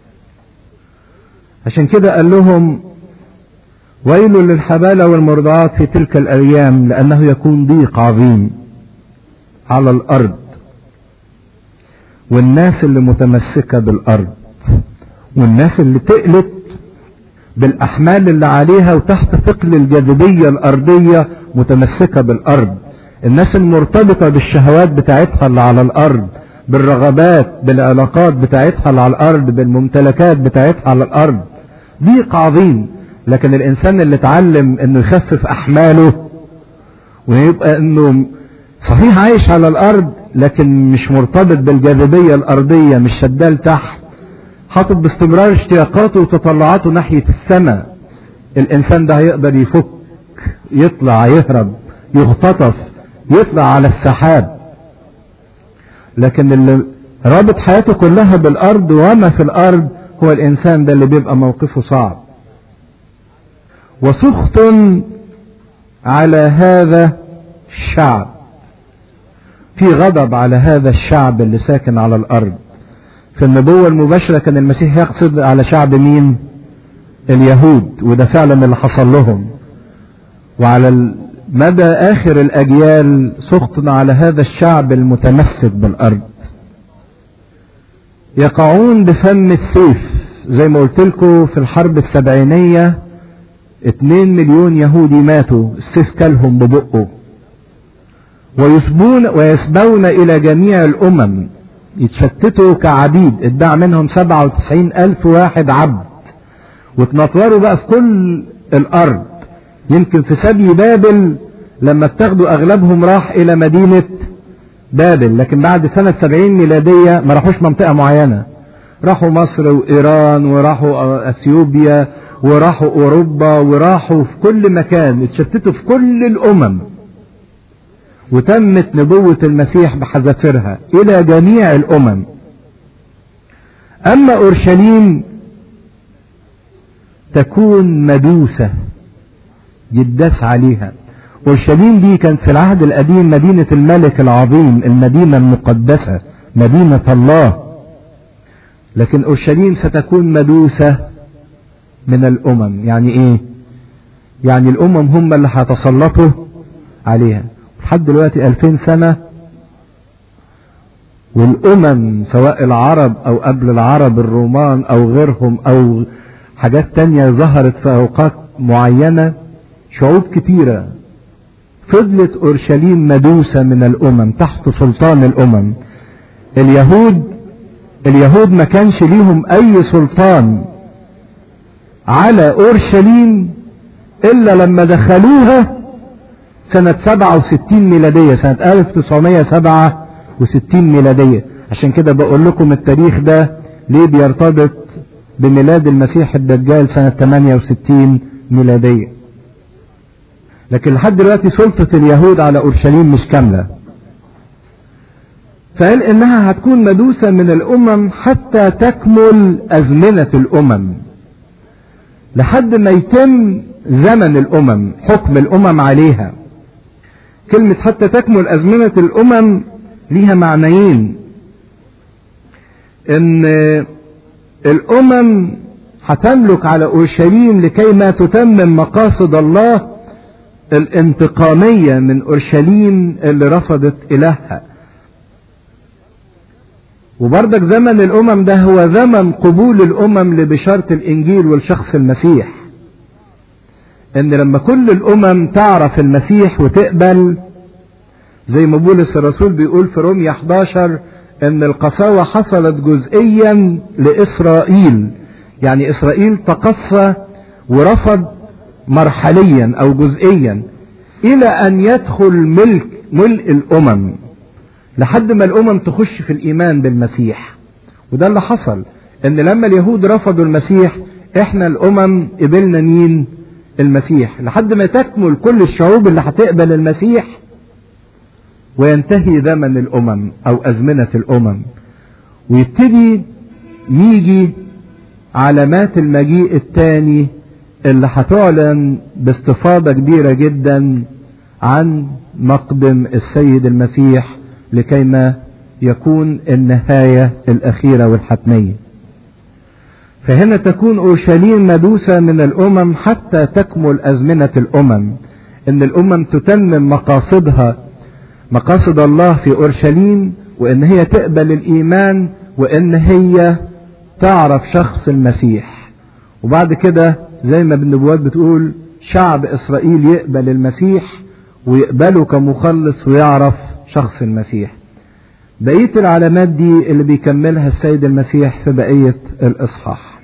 عشان كده قال لهم ويل للحبالة والمرضعات في تلك الايام لانه يكون ضيق عظيم على الارض والناس اللي متمسكة بالارض والناس اللي تقلت بالاحمال اللي عليها وتحت ثقل الجاذبية الارضية متمسكة بالارض الناس المرتبطة بالشهوات بتاعتها اللي على الارض بالرغبات بالعلاقات بتاعتها اللي على الارض بالممتلكات بتاعتها على الارض ضيق عظيم لكن الانسان اللي اتعلم انه يخفف احماله ويبقى انه صحيح عايش على الارض لكن مش مرتبط بالجاذبية الارضية مش شدال تحت حاطط باستمرار اشتياقاته وتطلعاته ناحية السماء الانسان ده هيقدر يفك يطلع يهرب يختطف يطلع على السحاب لكن اللي رابط حياته كلها بالارض وما في الارض هو الانسان ده اللي بيبقى موقفه صعب وسخط على هذا الشعب في غضب على هذا الشعب اللي ساكن على الارض في النبوة المباشرة كان المسيح يقصد على شعب مين اليهود وده فعلا اللي حصل لهم وعلى مدى اخر الاجيال سخط على هذا الشعب المتمسك بالارض يقعون بفم السيف زي ما قلت لكم في الحرب السبعينية اتنين مليون يهودي ماتوا السيف كلهم ببقه ويسبون ويسبون الى جميع الامم يتشتتوا كعبيد اتباع منهم سبعة وتسعين الف واحد عبد وتنطوروا بقى في كل الارض يمكن في سبي بابل لما اتخذوا اغلبهم راح الى مدينة بابل لكن بعد سنة سبعين ميلادية ما راحوش منطقة معينة راحوا مصر وايران وراحوا اثيوبيا وراحوا اوروبا وراحوا في كل مكان اتشتتوا في كل الامم وتمت نبوة المسيح بحذافيرها الى جميع الامم اما اورشليم تكون مدوسة يداس عليها اورشليم دي كانت في العهد القديم مدينة الملك العظيم المدينة المقدسة مدينة الله لكن اورشليم ستكون مدوسة من الامم يعني ايه يعني الامم هم اللي هيتسلطوا عليها لحد دلوقتي الفين سنة والامم سواء العرب او قبل العرب الرومان او غيرهم او حاجات تانية ظهرت في اوقات معينة شعوب كتيرة فضلت اورشليم مدوسة من الامم تحت سلطان الامم اليهود اليهود ما كانش ليهم اي سلطان على اورشليم الا لما دخلوها سنة 67 ميلادية سنة 1967 ميلادية عشان كده بقول لكم التاريخ ده ليه بيرتبط بميلاد المسيح الدجال سنة 68 ميلادية لكن لحد دلوقتي سلطة اليهود على اورشليم مش كاملة فقال انها هتكون مدوسة من الامم حتى تكمل ازمنة الامم لحد ما يتم زمن الامم حكم الامم عليها كلمة حتى تكمل ازمنة الامم ليها معنيين ان الامم هتملك على اورشليم لكي ما تتمم مقاصد الله الانتقامية من اورشليم اللي رفضت الهها وبرضك زمن الامم ده هو زمن قبول الامم لبشارة الانجيل والشخص المسيح ان لما كل الامم تعرف المسيح وتقبل زي ما بولس الرسول بيقول في رومية 11 ان القساوة حصلت جزئيا لاسرائيل يعني اسرائيل تقصى ورفض مرحليا او جزئيا الى ان يدخل ملك ملء الامم لحد ما الامم تخش في الايمان بالمسيح وده اللي حصل ان لما اليهود رفضوا المسيح احنا الامم قبلنا مين المسيح لحد ما تكمل كل الشعوب اللي هتقبل المسيح وينتهي زمن الامم او ازمنه الامم ويبتدي يجي علامات المجيء الثاني اللي هتعلن باستفاضه كبيره جدا عن مقدم السيد المسيح لكيما يكون النهايه الاخيره والحتميه فهنا تكون اورشليم مدوسه من الامم حتى تكمل ازمنه الامم ان الامم تتمم مقاصدها مقاصد الله في اورشليم وان هي تقبل الايمان وان هي تعرف شخص المسيح وبعد كده زي ما بالنبوات بتقول شعب اسرائيل يقبل المسيح ويقبله كمخلص ويعرف شخص المسيح بقية العلامات دي اللي بيكملها السيد المسيح في بقية الإصحاح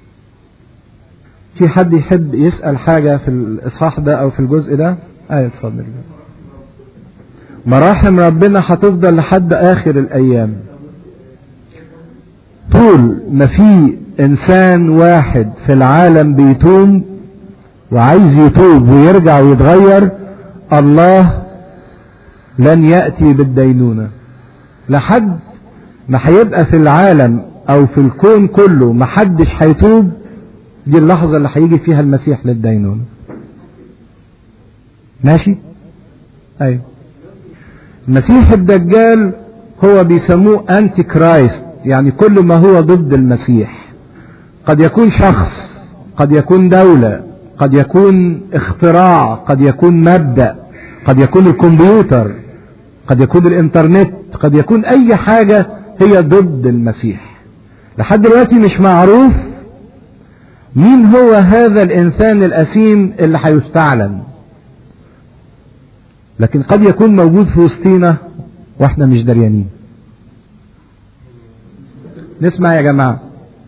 في حد يحب يسأل حاجة في الإصحاح ده أو في الجزء ده أيوة اتفضل مراحم ربنا هتفضل لحد آخر الأيام طول ما في إنسان واحد في العالم بيتوب وعايز يتوب ويرجع ويتغير الله لن يأتي بالدينونة لحد ما هيبقى في العالم او في الكون كله محدش هيتوب دي اللحظة اللي هيجي فيها المسيح للدينونة ماشي ايوه المسيح الدجال هو بيسموه انتي كرايست يعني كل ما هو ضد المسيح قد يكون شخص قد يكون دولة قد يكون اختراع قد يكون مبدأ قد يكون الكمبيوتر قد يكون الانترنت قد يكون اي حاجة هي ضد المسيح لحد دلوقتي مش معروف مين هو هذا الانسان الاسيم اللي هيستعلن لكن قد يكون موجود في وسطينا واحنا مش دريانين نسمع يا جماعة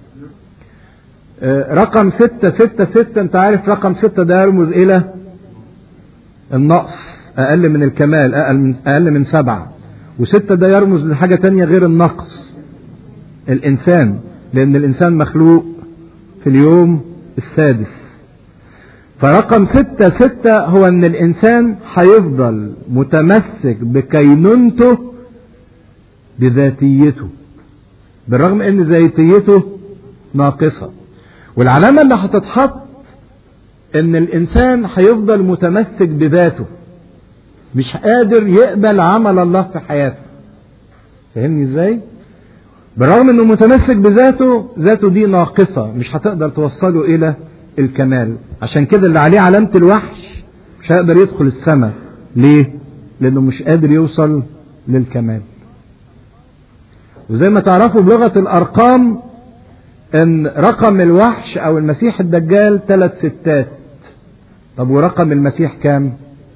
رقم ستة ستة ستة انت عارف رقم ستة ده يرمز الى النقص اقل من الكمال اقل من, أقل من سبعة وستة ده يرمز لحاجة تانية غير النقص الانسان لان الانسان مخلوق في اليوم السادس فرقم ستة ستة هو ان الانسان هيفضل متمسك بكينونته بذاتيته بالرغم ان ذاتيته ناقصة والعلامة اللي هتتحط ان الانسان هيفضل متمسك بذاته مش قادر يقبل عمل الله في حياته فهمني ازاي بالرغم انه متمسك بذاته ذاته دي ناقصة مش هتقدر توصله الى الكمال عشان كده اللي عليه علامة الوحش مش هيقدر يدخل السماء ليه لانه مش قادر يوصل للكمال وزي ما تعرفوا بلغة الارقام ان رقم الوحش او المسيح الدجال ثلاث ستات طب ورقم المسيح كام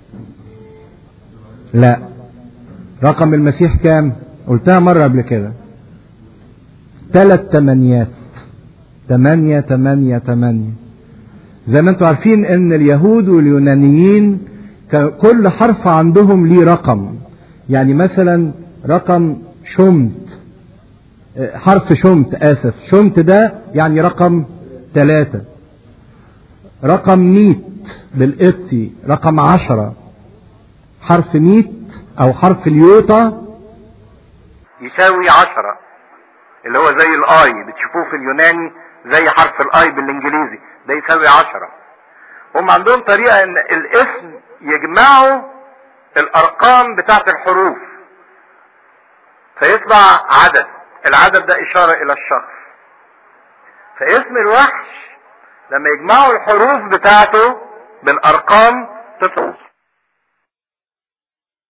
لا رقم المسيح كام قلتها مرة قبل كده ثلاث تمانيات تمانية تمانية تمانية زي ما انتم عارفين ان اليهود واليونانيين كل حرف عندهم ليه رقم يعني مثلا رقم شمت حرف شمت اسف شمت ده يعني رقم ثلاثة رقم ميت بالقبطي رقم عشرة حرف ميت او حرف اليوتا يساوي عشرة اللي هو زي الاي بتشوفوه في اليوناني زي حرف الاي بالانجليزي ده يساوي عشرة هم عندهم طريقة ان الاسم يجمعوا الارقام بتاعت الحروف فيطلع عدد العدد ده اشارة الى الشخص فاسم الوحش لما يجمعوا الحروف بتاعته بالارقام تطلع